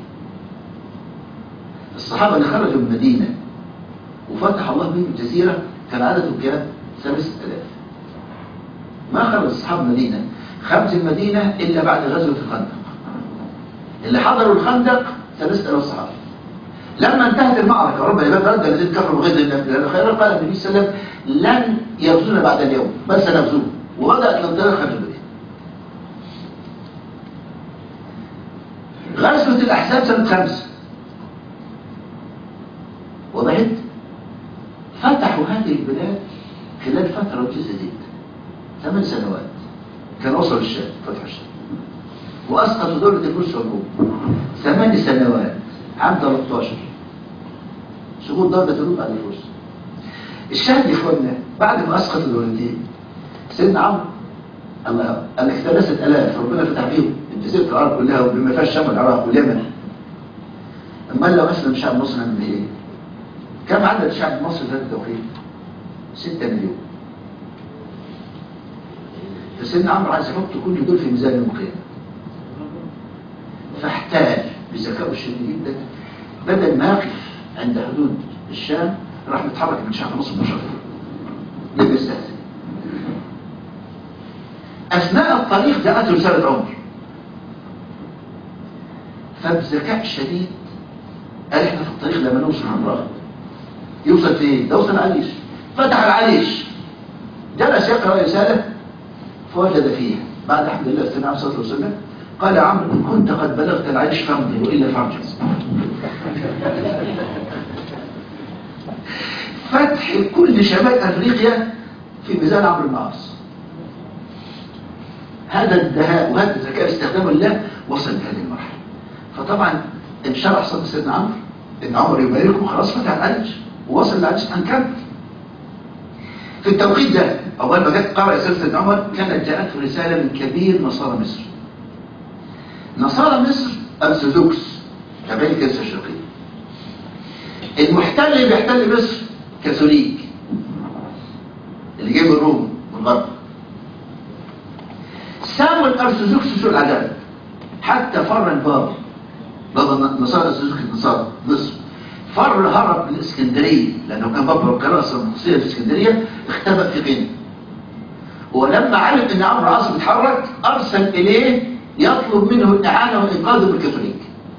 الصحابة اللي خرجوا من المدينة وفتح الله بهم الجزيرة كان عددهم كام؟ خمسة آلاف ما خرج أصحاب المدينة خرج المدينة إلا بعد غزوة الخندق اللي حضروا الخندق ثلاثة آلاف صحابة لما انتهت المعركة ربنا يبقى رد الذين كفروا بغير النبي لأن خير قال النبي صلى الله عليه وسلم لن يغزونا بعد اليوم بل سنغزوه وبدأت الانطلاق خارج المدينة غزوة الأحزاب سنة خمسة وضحت فتحوا هذه البلاد خلال فترة وجيزة جدا ثمان سنوات كان وصل الشام فتح الشام وأسقطوا دولة الفرس والروم ثمان سنوات عام 13 سقوط دولة الروم بعد الفرس الشام يا اخوانا بعد ما أسقط الدولتين سيدنا عمرو الله قال لك ثلاثة آلاف ربنا فتح بيهم جزيرة العرب كلها وبما فيها الشام والعراق واليمن أما لو أسلم شعب مصر نعمل إيه؟ كم عدد شعب مصر ذات التوحيد؟ 6 مليون فسيدنا عمرو عايز يحط كل دول في ميزان يوم القيامة فاحتال بذكائه الشديد جدا بدل ما يقف عند حدود الشام راح متحرك من شعب مصر مباشرة لم يستهزئ أثناء الطريق جاءته رسالة عمر فبذكاء شديد قال احنا في الطريق لما نوصل عمرها يوصل فين؟ ده وصل العريش فتح العريش جلس يقرأ رسالة فوجد فيها بعد الحمد لله سيدنا عليه الصلاة والسلام قال يا عمرو إن كنت قد بلغت العريش فامضي وإلا فارجع فتح كل شمال أفريقيا في ميزان عمرو بن العاص هذا الدهاء وهذا الذكاء استخدامه لله وصل لهذه المرحلة فطبعا انشرح صدر سيدنا عمرو ان عمر يباركه خلاص فتح العريش ووصل العريش هنكمل في التوقيت ده أول ما جت قرأ رسالة سيدنا عمر كانت جاءته رسالة من كبير نصارى مصر نصارى مصر أرثوذكس تابعين الكنيسة الشرقية المحتل اللي بيحتل مصر كاثوليك اللي جاي من الروم من الغرب ساموا الأرثوذكس سوء العذاب حتى فر الباب بابا النصارى الأرثوذكس النصارى مصر فر هرب من اسكندرية لأنه كان بابا الكراسة المقصية في اسكندرية اختبأ في غينيا ولما علم ان عمرو العاص بيتحرك ارسل اليه يطلب منه الاعانه وانقاذه بالكاثوليك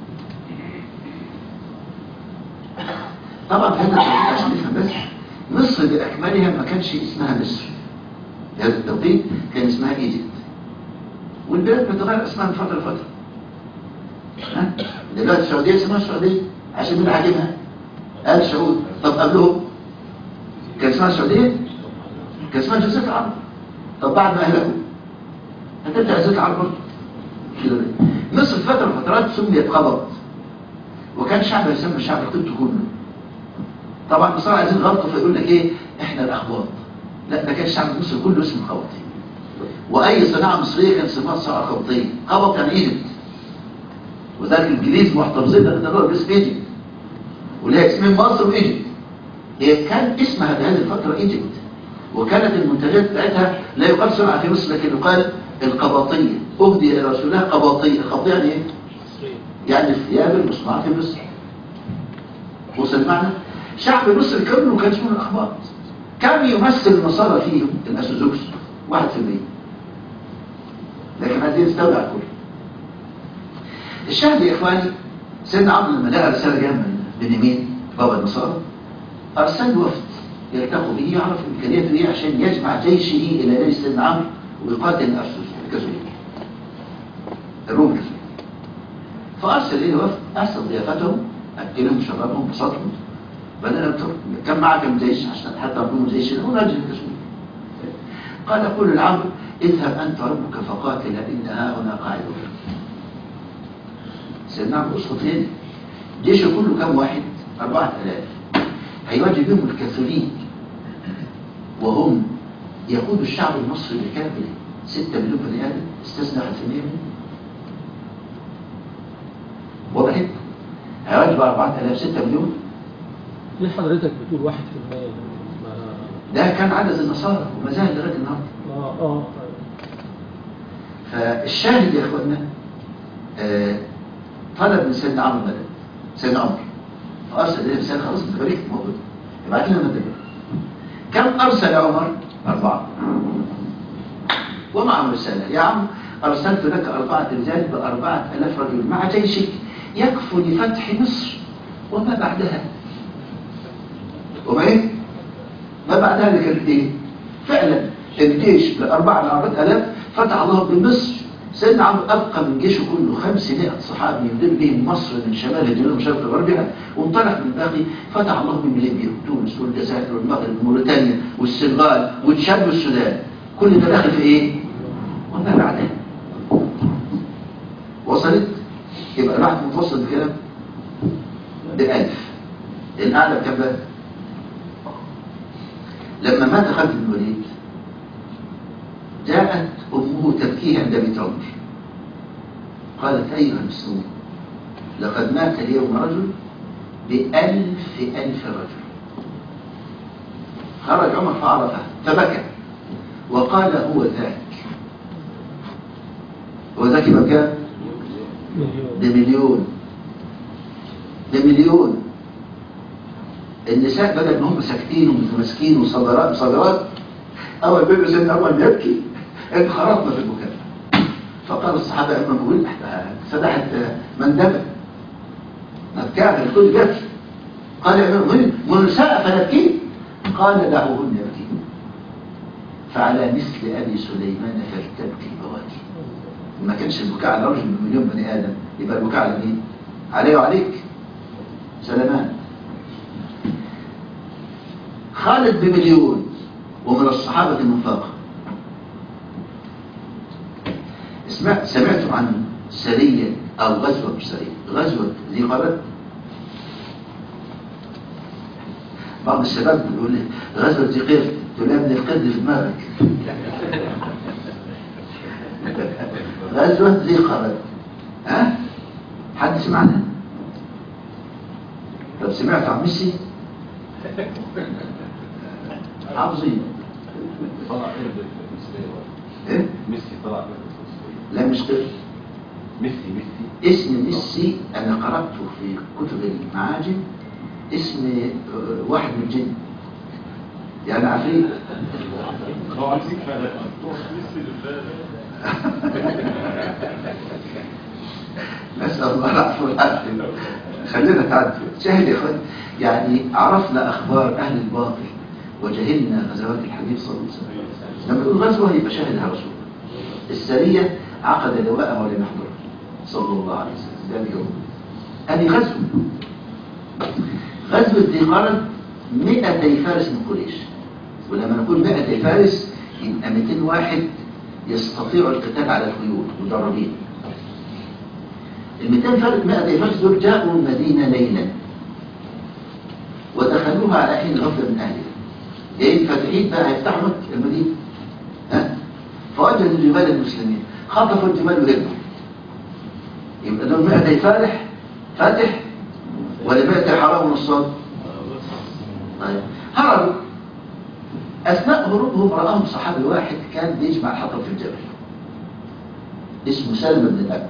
طبعا هذا عشان نفهم بس مصر باكملها ما كانش اسمها مصر هذا التوقيت كان اسمها ايجيبت والبلاد بتغير اسمها من فتره لفتره ها دلوقتي السعوديه اسمها السعوديه عشان مين حاكمها آل سعود طب قبلهم كان اسمها السعوديه كان اسمها جزيره العرب طب بعد ما اهلكوا هترجع جزيره العرب برضه كده مصر في فتره من الفترات سميت قبط وكان شعب يسمى الشعب القبطي كله طبعا النصارى عايزين غلطه فيقول لك ايه احنا الاخباط لا ده كان الشعب المصري كله اسمه قبطي واي صناعه مصريه كان اسمها صناعه قبطيه قبط يعني ايجيبت وذلك الانجليز محتفظين لان هو باسم ايجيبت وليها اسمين مصر وايجيبت هي كان اسمها في هذه الفتره ايجيبت وكانت المنتجات بتاعتها لا يقال صنع في مصر لكن يقال القباطية أهدي إلى رسول الله قباطية القباطية يعني إيه؟ يعني الثياب المصنوعة في مصر وصل معنا شعب مصر كله كان اسمه الأخبار كم يمثل النصارى فيهم الأسوزوكس واحد في المية لكن عايزين نستولى على الكل الشاهد يا إخواني سيدنا عمرو لما لقى رسالة جاية من بنيامين بابا النصارى أرسل وفد يلتقوا به يعرف إمكانياته إيه عشان يجمع جيشه إلى جيش سيدنا عمرو ويقاتل الأرسوس الكاثوليك الروم الكاثوليك فأرسل إليه وفد أحسن ضيافتهم أكلهم شربهم بسطهم بدل كم معك من جيش عشان حتى أقوم جيش هو راجل الكاثوليك قال قل العمرو اذهب أنت ربك فقاتل إن ها هنا قاعدون سيدنا عمرو اسقط هنا جيشه كله كم واحد أربعة آلاف هيواجه بهم الكاثوليك وهم يقود الشعب المصري بالكامل ستة مليون بني آدم استثنى 1% منهم وضحت هيواجه 4000 6 مليون ليه حضرتك بتقول واحد في المية ده كان عدد النصارى وما زال لغايه النهارده اه اه فالشاهد يا اخوانا آه طلب من سيدنا عمرو مدد سيدنا عمرو فارسل اليه رساله خلاص انت بريك موجود ابعت لنا مدد كم ارسل عمر اربعه ومعه رساله يا عم ارسلت لك اربعه رجال باربعه الاف رجل مع جيشك يكفو لفتح مصر وما بعدها وما ايه ما بعدها اللي كانت ايه فعلا الجيش بأربعة لأربعة ألاف فتح الله بمصر سيدنا عمرو أبقى من جيشه كله 500 صحابي يدير بهم مصر من شمال الجنوب شرق غربها وانطلق من باقي فتح الله من ليبيا وتونس والجزائر والمغرب وموريتانيا والسنغال وتشاد والسودان كل ده داخل في ايه؟ وما بعدها وصلت يبقى الواحد متوسط بكام؟ بألف الأعلى بكام بقى؟ لما مات خالد بن الوليد جاءت أمه تبكيه عند بيت عمر قالت أيها المسلمون لقد مات اليوم رجل بألف ألف رجل خرج عمر فعرفه فبكى وقال هو ذاك هو ذاك يبقى كام؟ ده مليون ده مليون النساء بدل ما هم ساكتين ومتماسكين وصدرات صدرات اول بيبقى سيدنا اول يبكي انخرطنا في البكاء فقال الصحابه اما نقول سدحت مندبه كان الكل يبكي قال يا امير والنساء فنبكين قال دعوهن يبكين فعلى مثل ابي سليمان فلتبكي البواكي ما كانش البكاء على رجل من مليون بني ادم يبقى البكاء على مين؟ عليه وعليك سلمان خالد بمليون ومن الصحابة المنفاقة اسمع سمعتم عن سرية أو غزوة مش سرية غزوة ذي قرد بعض الشباب بيقول لي غزوة ذي قرد تقول يا ابني القرد في دماغك غزوة ذي قرد ها حد سمعنا طب سمعت عن ميسي حافظين طلع ايه بالمثلية ايه ميسي طلع ايه بالمثلية لا مش قرد ميسي ميسي اسم ميسي انا قرأته في كتب المعاجم اسم آه، واحد من الجن يعني عفريت هو عايزين فعلا نسأل الله العفو والعافية خلينا تعدي شاهد يا اخوان يعني عرفنا اخبار اهل الباطل وجهلنا غزوات الحبيب صلى الله عليه وسلم لما نقول غزوه يبقى شاهدها رسول السريه عقد لواءه ولم يحضر صلى الله عليه وسلم ده اليوم هذه غزوه غزوه ذي قرن 200 فارس من قريش ولما نقول 200 فارس يبقى 200 واحد يستطيعوا القتال على الخيول مدربين ال 200 فارس 100 فارس دول جاءوا المدينه ليلا ودخلوها على حين غفله من اهلها جايين فاتحين بقى هيفتحوا مكة المدينه ها فوجدوا جبال المسلمين خطفوا الجبال ورجعوا يبقى دول 100 فالح فاتح ولا 100 حرام ونصاب طيب هربوا أثناء هروبهم رآهم صحابي واحد كان بيجمع الحطب في الجبل اسمه سلمى بن الأكوع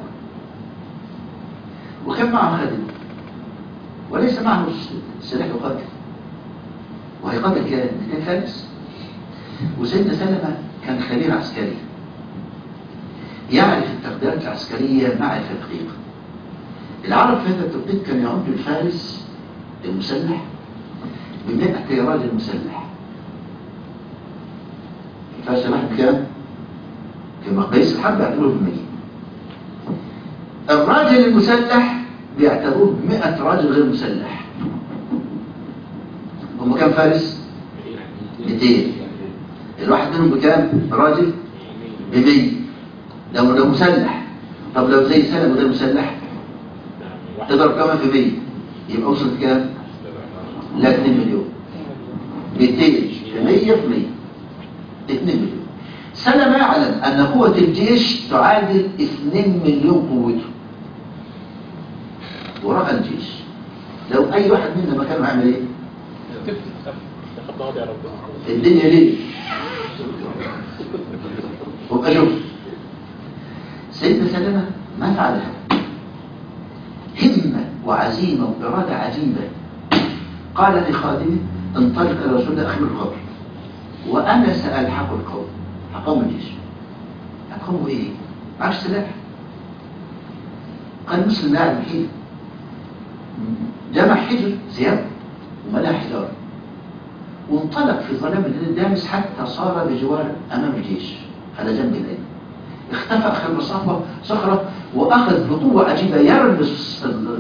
وكان معه خادم وليس معه سلاح يقاتل وهيقاتل كان كان فارس وسيدنا سلمة كان خبير عسكري يعرف التقديرات العسكرية معرفة دقيقة العرب في هذا التوقيت كان يعد الفارس المسلح بمئة راجل مسلح الفارس الواحد كام؟ كما قيس الحرب يعتبره بالمية الراجل المسلح بيعتبروه بمئة راجل غير مسلح هم كام فارس؟ 200 الواحد منهم بكام راجل بمية لو لو مسلح طب لو زي سلم وده مسلح تضرب كمان في مية يبقى وصلت كام لا 2 مليون 200 في 100 في 100 2 مليون سلم يعلم ان قوة الجيش تعادل 2 مليون قوته ورأى الجيش لو اي واحد منا مكانه هيعمل ايه الدنيا ليه وابقى شوف سيدنا سلمة ما فعل هذا همة وعزيمة وإرادة عجيبة قال لخادمه انطلق إلى رسول الله أخبر الخبر وأنا سألحق القوم هقوم الجيش هتقوموا إيه؟ معكش سلاح قال مسلم قاعد بحيل جمع حجر ثياب وملاه حجارة وانطلق في ظلام الليل الدامس حتى صار بجوار أمام الجيش على جنب الأيمن اختفى خلف صخرة صخرة وأخذ بقوة عجيبة يرمس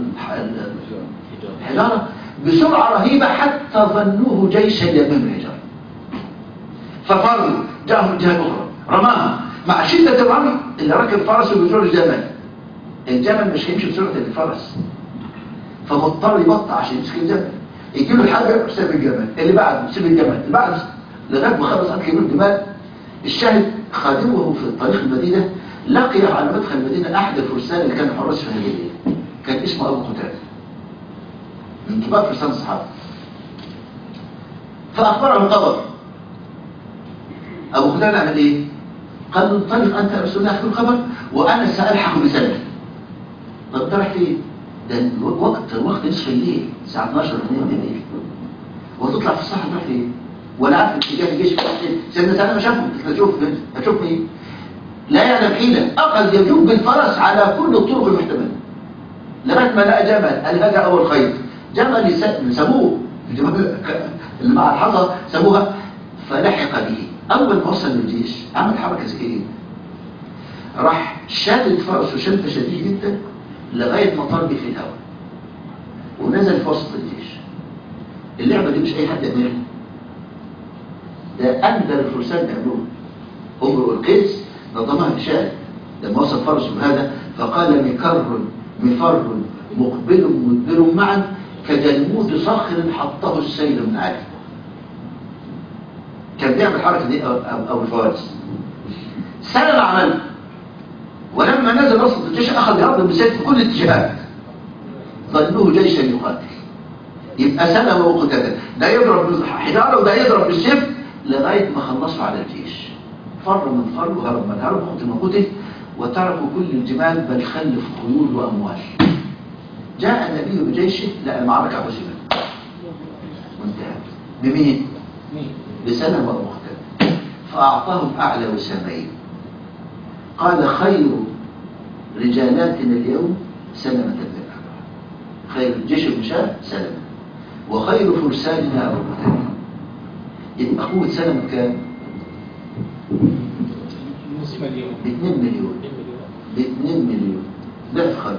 الحجارة بسرعة رهيبة حتى ظنوه جيشا يمام الحجارة ففروا جاءهم من جهة أخرى رماها مع شدة الرمي اللي ركب فرسه بجور الجمل الجمل مش هيمشي بسرعة الفرس فمضطر يبطأ عشان يمسك الجمل يجي له الحاجة يروح سيب الجمل اللي بعده سيب الجمل اللي بعده لغاية ما خلص أكل الجمال الشاهد خادمه في طريق المدينة لقي على مدخل المدينة أحد الفرسان اللي كانوا حراس في هذه الليلة كان اسمه أبو قتادة من كبار فرسان الصحابة فأخبره الخبر أبو قتادة عمل إيه؟ قال له انطلق أنت رسول الله في الخبر وأنا سألحق بسنة طب أنت رايح فين؟ ده الوقت الوقت نصف الليل الساعة 12 بالليل وتطلع في الصحراء تروح فين؟ ولا عارف اتجاه الجيش سيدنا سلمة شافه هتشوف هتشوف مين لا يعلم حيلة أخذ يجوب بالفرس على كل الطرق المحتملة لغاية ما لقى جمل قال هذا أول خيط جمل سموه الجمال اللي مع الحصى سموها فلحق به أول ما وصل للجيش عمل حركة ذكية راح شادد فرسه شدة شديد جدا لغاية ما طار به في الهواء ونزل في وسط الجيش اللعبة دي مش أي حد يعملها ده أندر الفرسان بيعملوه أمر القيس نظمها هشام لما وصل فرس هذا فقال مكر مفر مقبل مدبر معا كجلمود صخر حطه السيل من عالي كان بيعمل الحركة دي أبو الفوارس سنة العمل ولما نزل وسط الجيش أخذ يضرب بسيف في كل الاتجاهات ظنوه جيشا يقاتل يبقى سنة وقتادة ده يضرب بالحجارة وده يضرب بالسيف لغاية ما خلصوا على الجيش فر من فر وهرب من هرب وقتل من قتل وتركوا كل الجمال بل خلفوا خيول وأموال جاء النبي بجيشه لقى المعركة حسمت وانتهت بمين؟ بسلمة ومختلف فأعطاهم أعلى وسامين قال خير رجالاتنا اليوم سلمة بن الأكبر خير الجيش المشاة سلمة وخير فرساننا أبو قتادة يبقى قوة سلمة كام؟ نصف مليون ب 2 مليون ب 2 مليون ضعف خير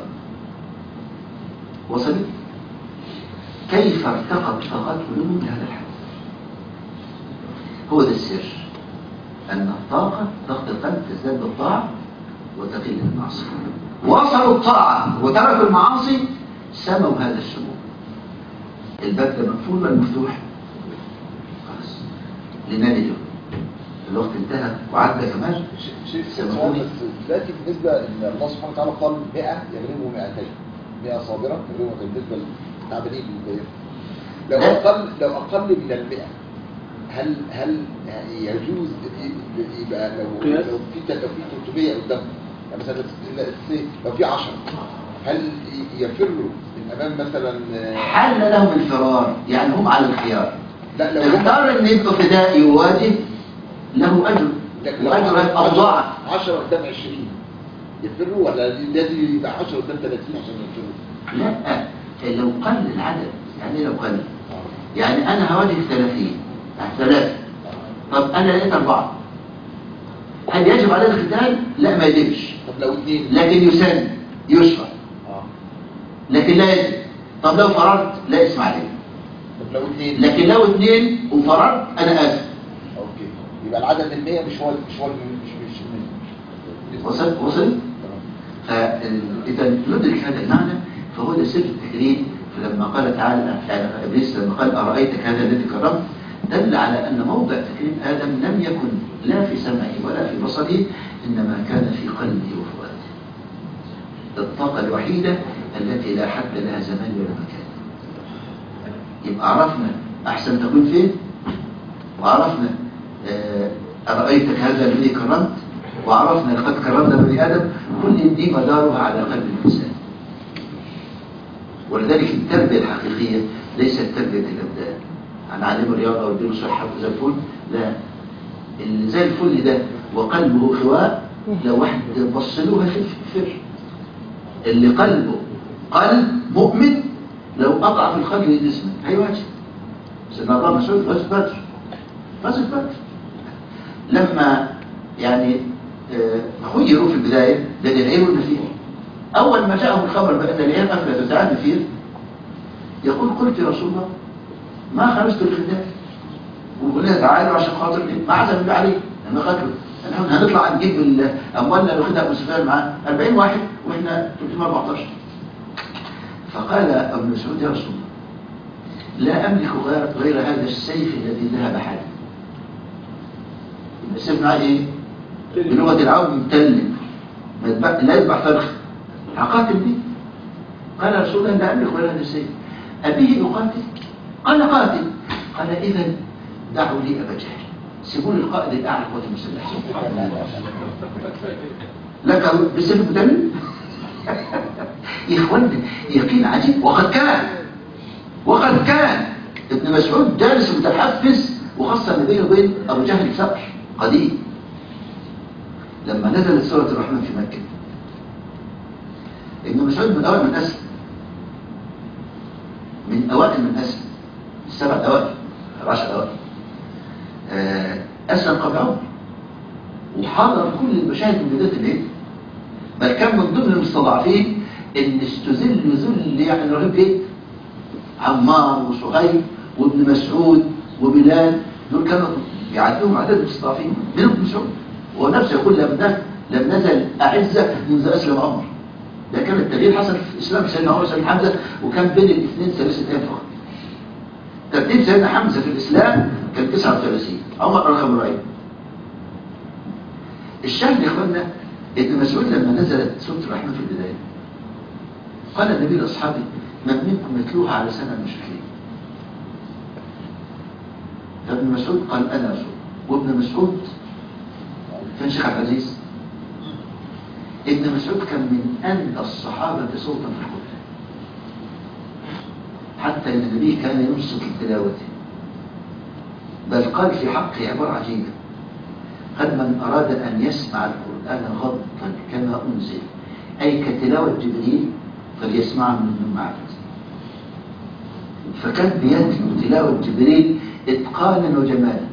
وصلت كيف ارتقت طاقات قلوبهم لهذا الحد هو ده السر أن الطاقة طاقة القلب تزداد بالطاعة وتقل بالمعصية وصلوا الطاعة وتركوا المعاصي سموا هذا السمو الباب ده مقفول ولا مفتوح؟ خلاص لنادي اليوم الوقت انتهى وعدى كمان شيخ سامحوني. دلوقتي بالنسبه ان الله سبحانه وتعالى قال 100 يغلبوا 200 100 صابره يغلبوا بالنسبه للتعبانين بالبيت لو لا. اقل لو اقل من ال 100 هل هل يجوز يبقى لو قياس؟ لو في لو في 300 قدام يعني مثلا let's say لو في 10 هل يفروا من امام مثلا حل لهم الفرار يعني هم على الخيار لا لو هم اختار ان يبقى فدائي وواجب له اجر لكن لو واجر اضاعف 10 قدام 20 يفروا ولا لازم يبقى 10 قدام 30 عشان يفروا؟ لا لو قل العدد يعني لو قل يعني انا هواجه 30 يعني ثلاثة طب انا لقيت اربعة هل يجب عليه القتال؟ لا ما يجبش طب لو اثنين لكن يسن يشرع اه لكن لا يجب طب لو فررت لا اسم عليه طب لو اثنين لكن لو اثنين وفررت انا اسف اوكي يبقى العدد ال 100 مش هو مش هو مش مش مش وصل وصل تمام. فإذا ندرك هذا المعنى فهو ده سر التكريم فلما قال تعالى يعني إبليس لما قال أرأيتك هذا الذي كرمت دل على أن موضع تكريم آدم لم يكن لا في سمعه ولا في بصره إنما كان في قلبه وفؤاده الطاقة الوحيدة التي لا حد لها زمان ولا مكان يبقى عرفنا أحسن تكون فين وعرفنا آه، أرأيتك هذا الذي كرمت وعرفنا لقد كرمنا بني آدم كل دي مدارها على قلب الإنسان ولذلك التربية الحقيقية ليست تربية الأبدان عن عالم الرياضة واديله صحة زي الفل لا اللي زي الفل ده وقلبه خواء لو واحد بص له هيفر اللي قلبه قلب مؤمن لو قطع في الخلق جسمه هيواجه سيدنا الله مسعود غزو بدر غزو بدر لما يعني آه، خيروا في البداية ده العير والنفير أول ما جاءهم الخبر بأن العير أفلت وتعاد نفير يقول قلت يا رسول الله ما خرجت الخدام وقلنا تعالوا عشان خاطر إيه؟ ما عزم الله عليه لما قتلوا نحن هنطلع نجيب الأموالنا اللي واخدها أبو سفيان معاه 40 واحد وإحنا 314 فقال أبو مسعود يا رسول الله لا أملك غير, غير هذا السيف الذي ذهب حالا السيف معاه إيه؟ بلغة العون متلم ما يتبع- لا يتبع فرخ هقاتل به قال يا رسول الله لا أملك غير هذا السيف أبيه يقاتل قال قاتل قال إذا دعوا لي أبا جهل سيبوا لي القائد الأعلى قوات المسلحة لك بالسيف متلم يا إخوان يقين عجيب وقد كان وقد كان ابن مسعود جالس متحفز وخاصة ما بينه وبين أبو جهل ثأر قديم لما نزلت سورة الرحمن في مكة ابن مسعود من أوائل من أسلم من أوائل من أسلم السبع أوائل العشر أوائل آه، أسلم قبل عمر وحضر كل المشاهد من بداية الليل بل كان من ضمن المستضعفين ان استذل ذل يعني رهيب جدا عمار وصهيب وابن مسعود وبلال دول كانوا يعدوهم عدد المستضعفين منهم ابن مسعود هو نفسه يقول لم نزل لم نزل أعزة منذ أسلم عمر ده كان التغيير حصل في إسلام سيدنا عمر وسيدنا حمزة وكان بين الاثنين ثلاثة أيام فقط ترتيب سيدنا حمزة في الإسلام كان 39 عمر رقم رأي الشاهد يا إخواننا ابن مسعود لما نزلت سورة الرحمن في البداية قال النبي لأصحابه من منكم يتلوها على سنة المشركين فابن مسعود قال أنا رسول وابن مسعود كان شيخ عبد العزيز ابن مسعود كان من أندى الصحابة صوتا في القرآن حتى ان النبي كان يمسك التلاوة بل قال في حقه عبارة عجيبة قال من أراد أن يسمع القرآن غضا كما أنزل أي كتلاوة جبريل فليسمعها من ابن معبد فكان بيتلو تلاوة جبريل إتقانا وجمالا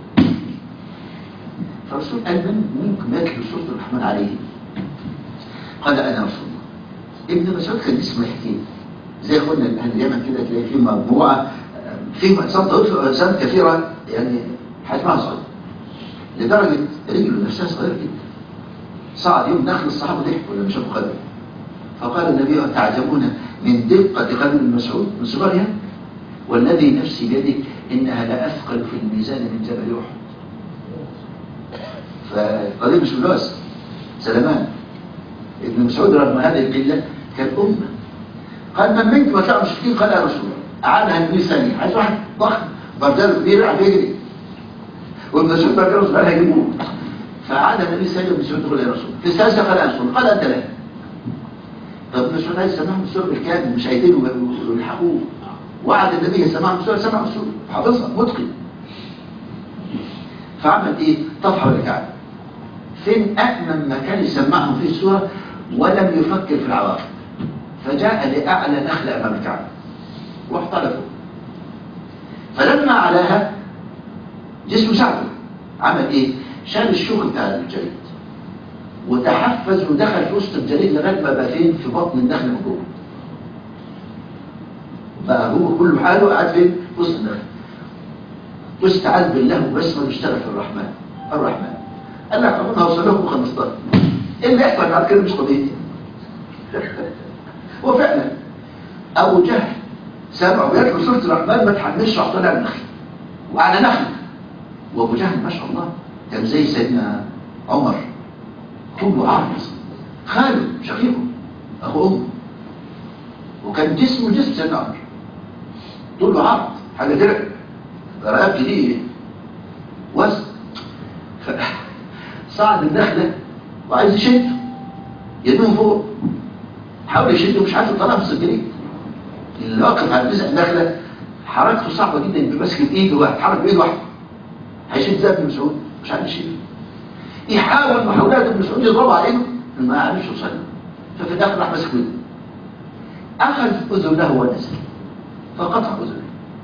فالرسول قال من منكم يتلو سورة الرحمن عليه قال أنا رسول الله ابن مسعود كان اسمه حكيم زي اخواننا اهل اليمن كده تلاقي في مجموعه في اقسام كثيره يعني حجمها صغير لدرجه رجله نفسها صغيره جدا صعد يوم دخل الصحابه ضحك ولا مش قدر فقال النبي تعجبون من دقه قلب ابن مسعود من صغرها والذي نفسي بيده انها لاثقل في الميزان من جبل احد فالقضيه مش بلوس سلمان ابن مسعود رغم هذه القله كان امه قال من منكم يطلعوا مشركين قال يا رسول الله أعادها النبي ثانية عايز واحد ضخم بردال كبير عم يجري وابن مسعود بقى كانوا صغيرين هيجيبوه فعاد النبي صلى الله عليه وسلم مسعود يقول يا رسول في الثالثة قال أنصر قال أنت لا طب ابن مسعود عايز يسمعهم السورة بالكامل مش هيدينوا ويلحقوه وعد النبي يسمعهم السورة سمع السورة حافظها متقن فعمل ايه طفح الكعبة فين أأمن مكان يسمعهم فيه السورة ولم يفكر في العواقب فجاء لأعلى نخلة أمام الكعبة واحترفوا فلما علاها جسمه ساعده عمل ايه شال الشوك بتاع الجليد وتحفز ودخل في وسط الجليد لغايه ما بقى فين في بطن النخل من جوه بقى هو كل حاله قاعد فين في وسط النخل واستعاذ بالله وبسمه يشتغل في الرحمن الرحمن قال لك ربنا هوصل لكم 15 ايه اللي يحصل بعد كده مش قضيتي وفعلا ابو جهل سمعوا بيتلو سوره الرحمن ما تحملش راح طلع النخل وعلى نخل وابو جهل ما شاء الله كان زي سيدنا عمر طوله عرض خاله شقيقه اخو امه وكان جسمه جسم سيدنا عمر طوله عرض حاجه درع رقبتي دي وزن ف- صعد النخله وعايز يشده يدوم فوق حاول يشده مش عارف يطلع من السجلين اللي واقف على جزء النخله حركته صعبه جدا يبقى ماسك بايده واحد حرك بايده واحده هيشد زي ابن مسعود مش عارف يشيله يحاول محاولات ابن مسعود يضربها على ايده ما عرفش يوصل له. ففي الاخر راح ماسك بايده اخذ اذنه ونزل فقطع اذنه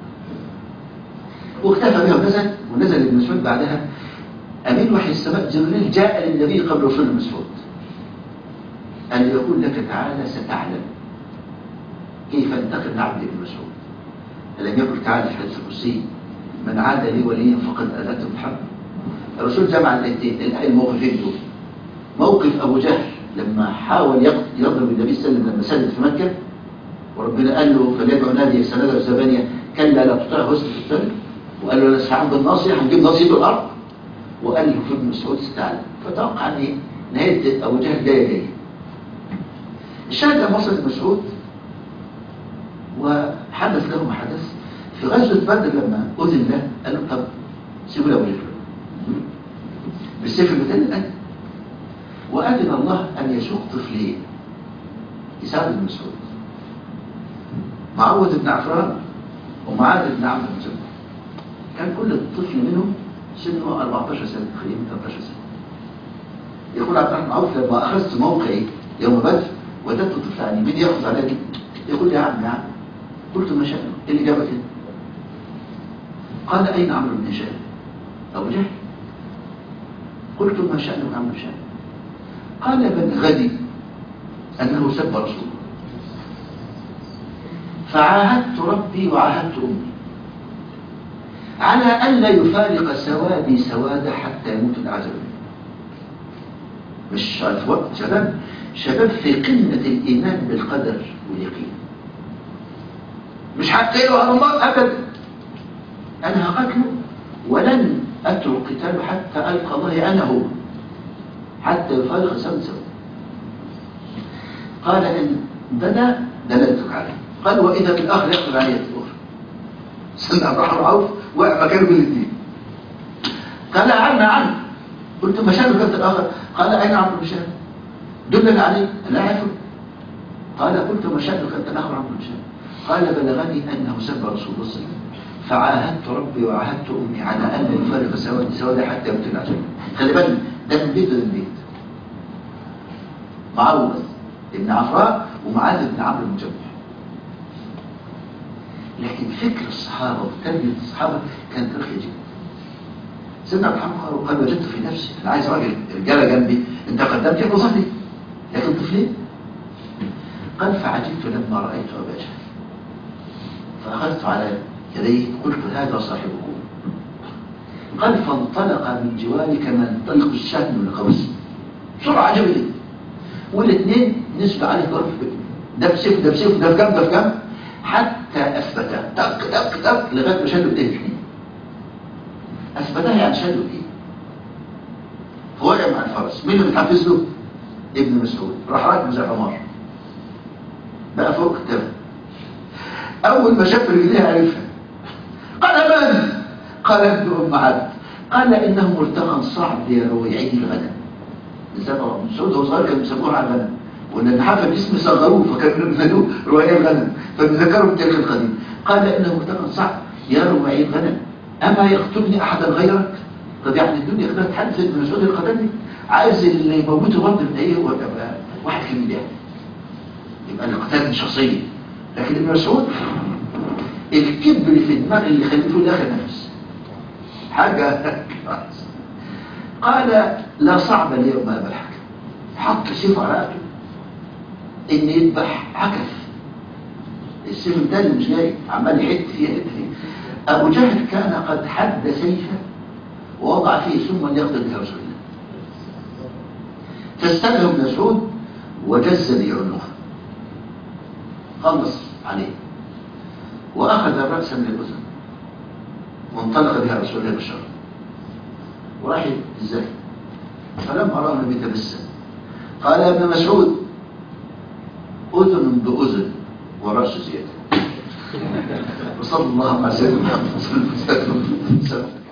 واكتفى بها ونزل ونزل ابن مسعود بعدها امين وحي السماء جبريل جاء للنبي قبل وصول ابن مسعود أن يقول لك تعالى ستعلم كيف انتقم من عبد ابن مسعود ألم يقل تعالى في حديث القدسي من عاد لي وليا فقد أذته الحرب الرسول جمع الاثنين الموقفين دول موقف أبو جهل لما حاول يق- يضرب النبي صلى الله عليه وسلم لما سلم في مكة وربنا قال له فليدعو نادي سنده الزبانية كلا لا تطيعه وسط الثلج وقال له نستعان بالناصية هنجيب نصيب الأرض وقال له في ابن مسعود استعان فتوقع ان ايه نهاية أبو جهل جاية جاية الشاهد لما وصل ابن مسعود وحدث له ما حدث في غزوة بدر لما أذن له قال له طب سيبوا له أبو جهل بالسيف المثال الآن وأذن الله أن يسوق طفلين يساعد ابن مسعود معوذ بن عفران ومعاذ بن عمرو بن جبل كان كل طفل منهم سنه 14 سنة تقريبا 13 سنة يقول عبد الرحمن عوف لما أخذت موقعي يوم بدر وددت طفل عني مين يأخذ على دي يقول لي يا عم يا عم قلت ما شأنه إيه اللي جابك هنا قال أين عمرو بن هشام أبو جهل قلت ما شأنك عمرو بن هشام قال بلغني أنه سب رسول الله فعاهدت ربي وعاهدت أمي على ألا يفارق سوادي سواد حتى يموت الأعزب مش في وقت شباب شباب في قمة الإيمان بالقدر واليقين مش هقتله على الله أبدا أنا هقتله ولن أترك قتاله حتى ألقى الله أنا هو حتى يفارق سواد سواد قال إن بدا دللتك عليه قال وإذا بالآخر يقتل عليه الأخرى سيدنا عبد الرحمن عوف وقع مكانه بين الاثنين قال عنا عنه قلت ما شانه كابتن الاخر قال اين عمرو بن شام دلني عليه لا اعرفه قال قلت ما شانه كابتن الاخر عمرو بن شام قال بلغني انه سب رسول الله صلى الله عليه وسلم فعاهدت ربي وعاهدت امي على ان لا يفارق سواد سواد حتى يموت العجل خلي بالك ده من بيت ومن بيت معوذ ابن عفراء ومعاذ بن عمرو بن جبل لكن فكر الصحابة وتربية الصحابة كانت رخية جدا سيدنا عبد الرحمن قال قال وجدت في نفسي انا عايز راجل رجاله جنبي انت قدمت لي وظفني لكن طفلين قال فعجبت لما رايت ابا جهل فاخذت على يديه قلت هذا صاحبكم قال فانطلق من جواري كما ينطلق الشهم من القوس بسرعه جدا والاثنين نسبة عليه ضرب ده بسيف ده بسيف ده في جنب ده في جنب حتى اثبتها تك تك تك لغايه ما شالوا ايديه الاثنين اثبتها يعني شالوا ايديه فوقع مع الفرس مين اللي بتحفز له ابن مسعود راح راكب زي حمار بقى فوق التبع اول ما شاف رجليها عرفها قال من قال ابن ام عبد قال إنه ملتقى صعب لرويعي الغنم لسبب مسعود هو صغير كانوا بيسموه على الغنم وان النحافه الاسم صغروه فكانوا بينادوه رواية الغنم فبيذكروا بالتاريخ القديم قال انه ملتقى صعب يا رواية الغنم اما يقتلني احدا غيرك طب يعني الدنيا خدت حد زي ابن مسعود القدمي عايز اللي يموته برضه من ايه هو يبقى واحد كبير يعني يبقى القتال شخصيا لكن ابن مسعود الكبر في دماغ اللي خليته لا نفس حاجة قال لا صعب اليوم أبا الحكم حط سيف على رقبته إن يذبح عكف السيف التاني مش جاي عمال يحد فيها يحد فيها أبو جهل كان قد حد سيفه ووضع فيه سما يقتل بها رسول الله فاستلهم ابن مسعود وجز بعنقه خلص عليه وأخذ الرأس من الأذن وانطلق بها رسول الله بالشر وراح ازاي فلما رأى النبي تبسم قال يا ابن مسعود أذن بأذن ورأس زيادة وصلى الله على سيدنا محمد صلى الله عليه وسلم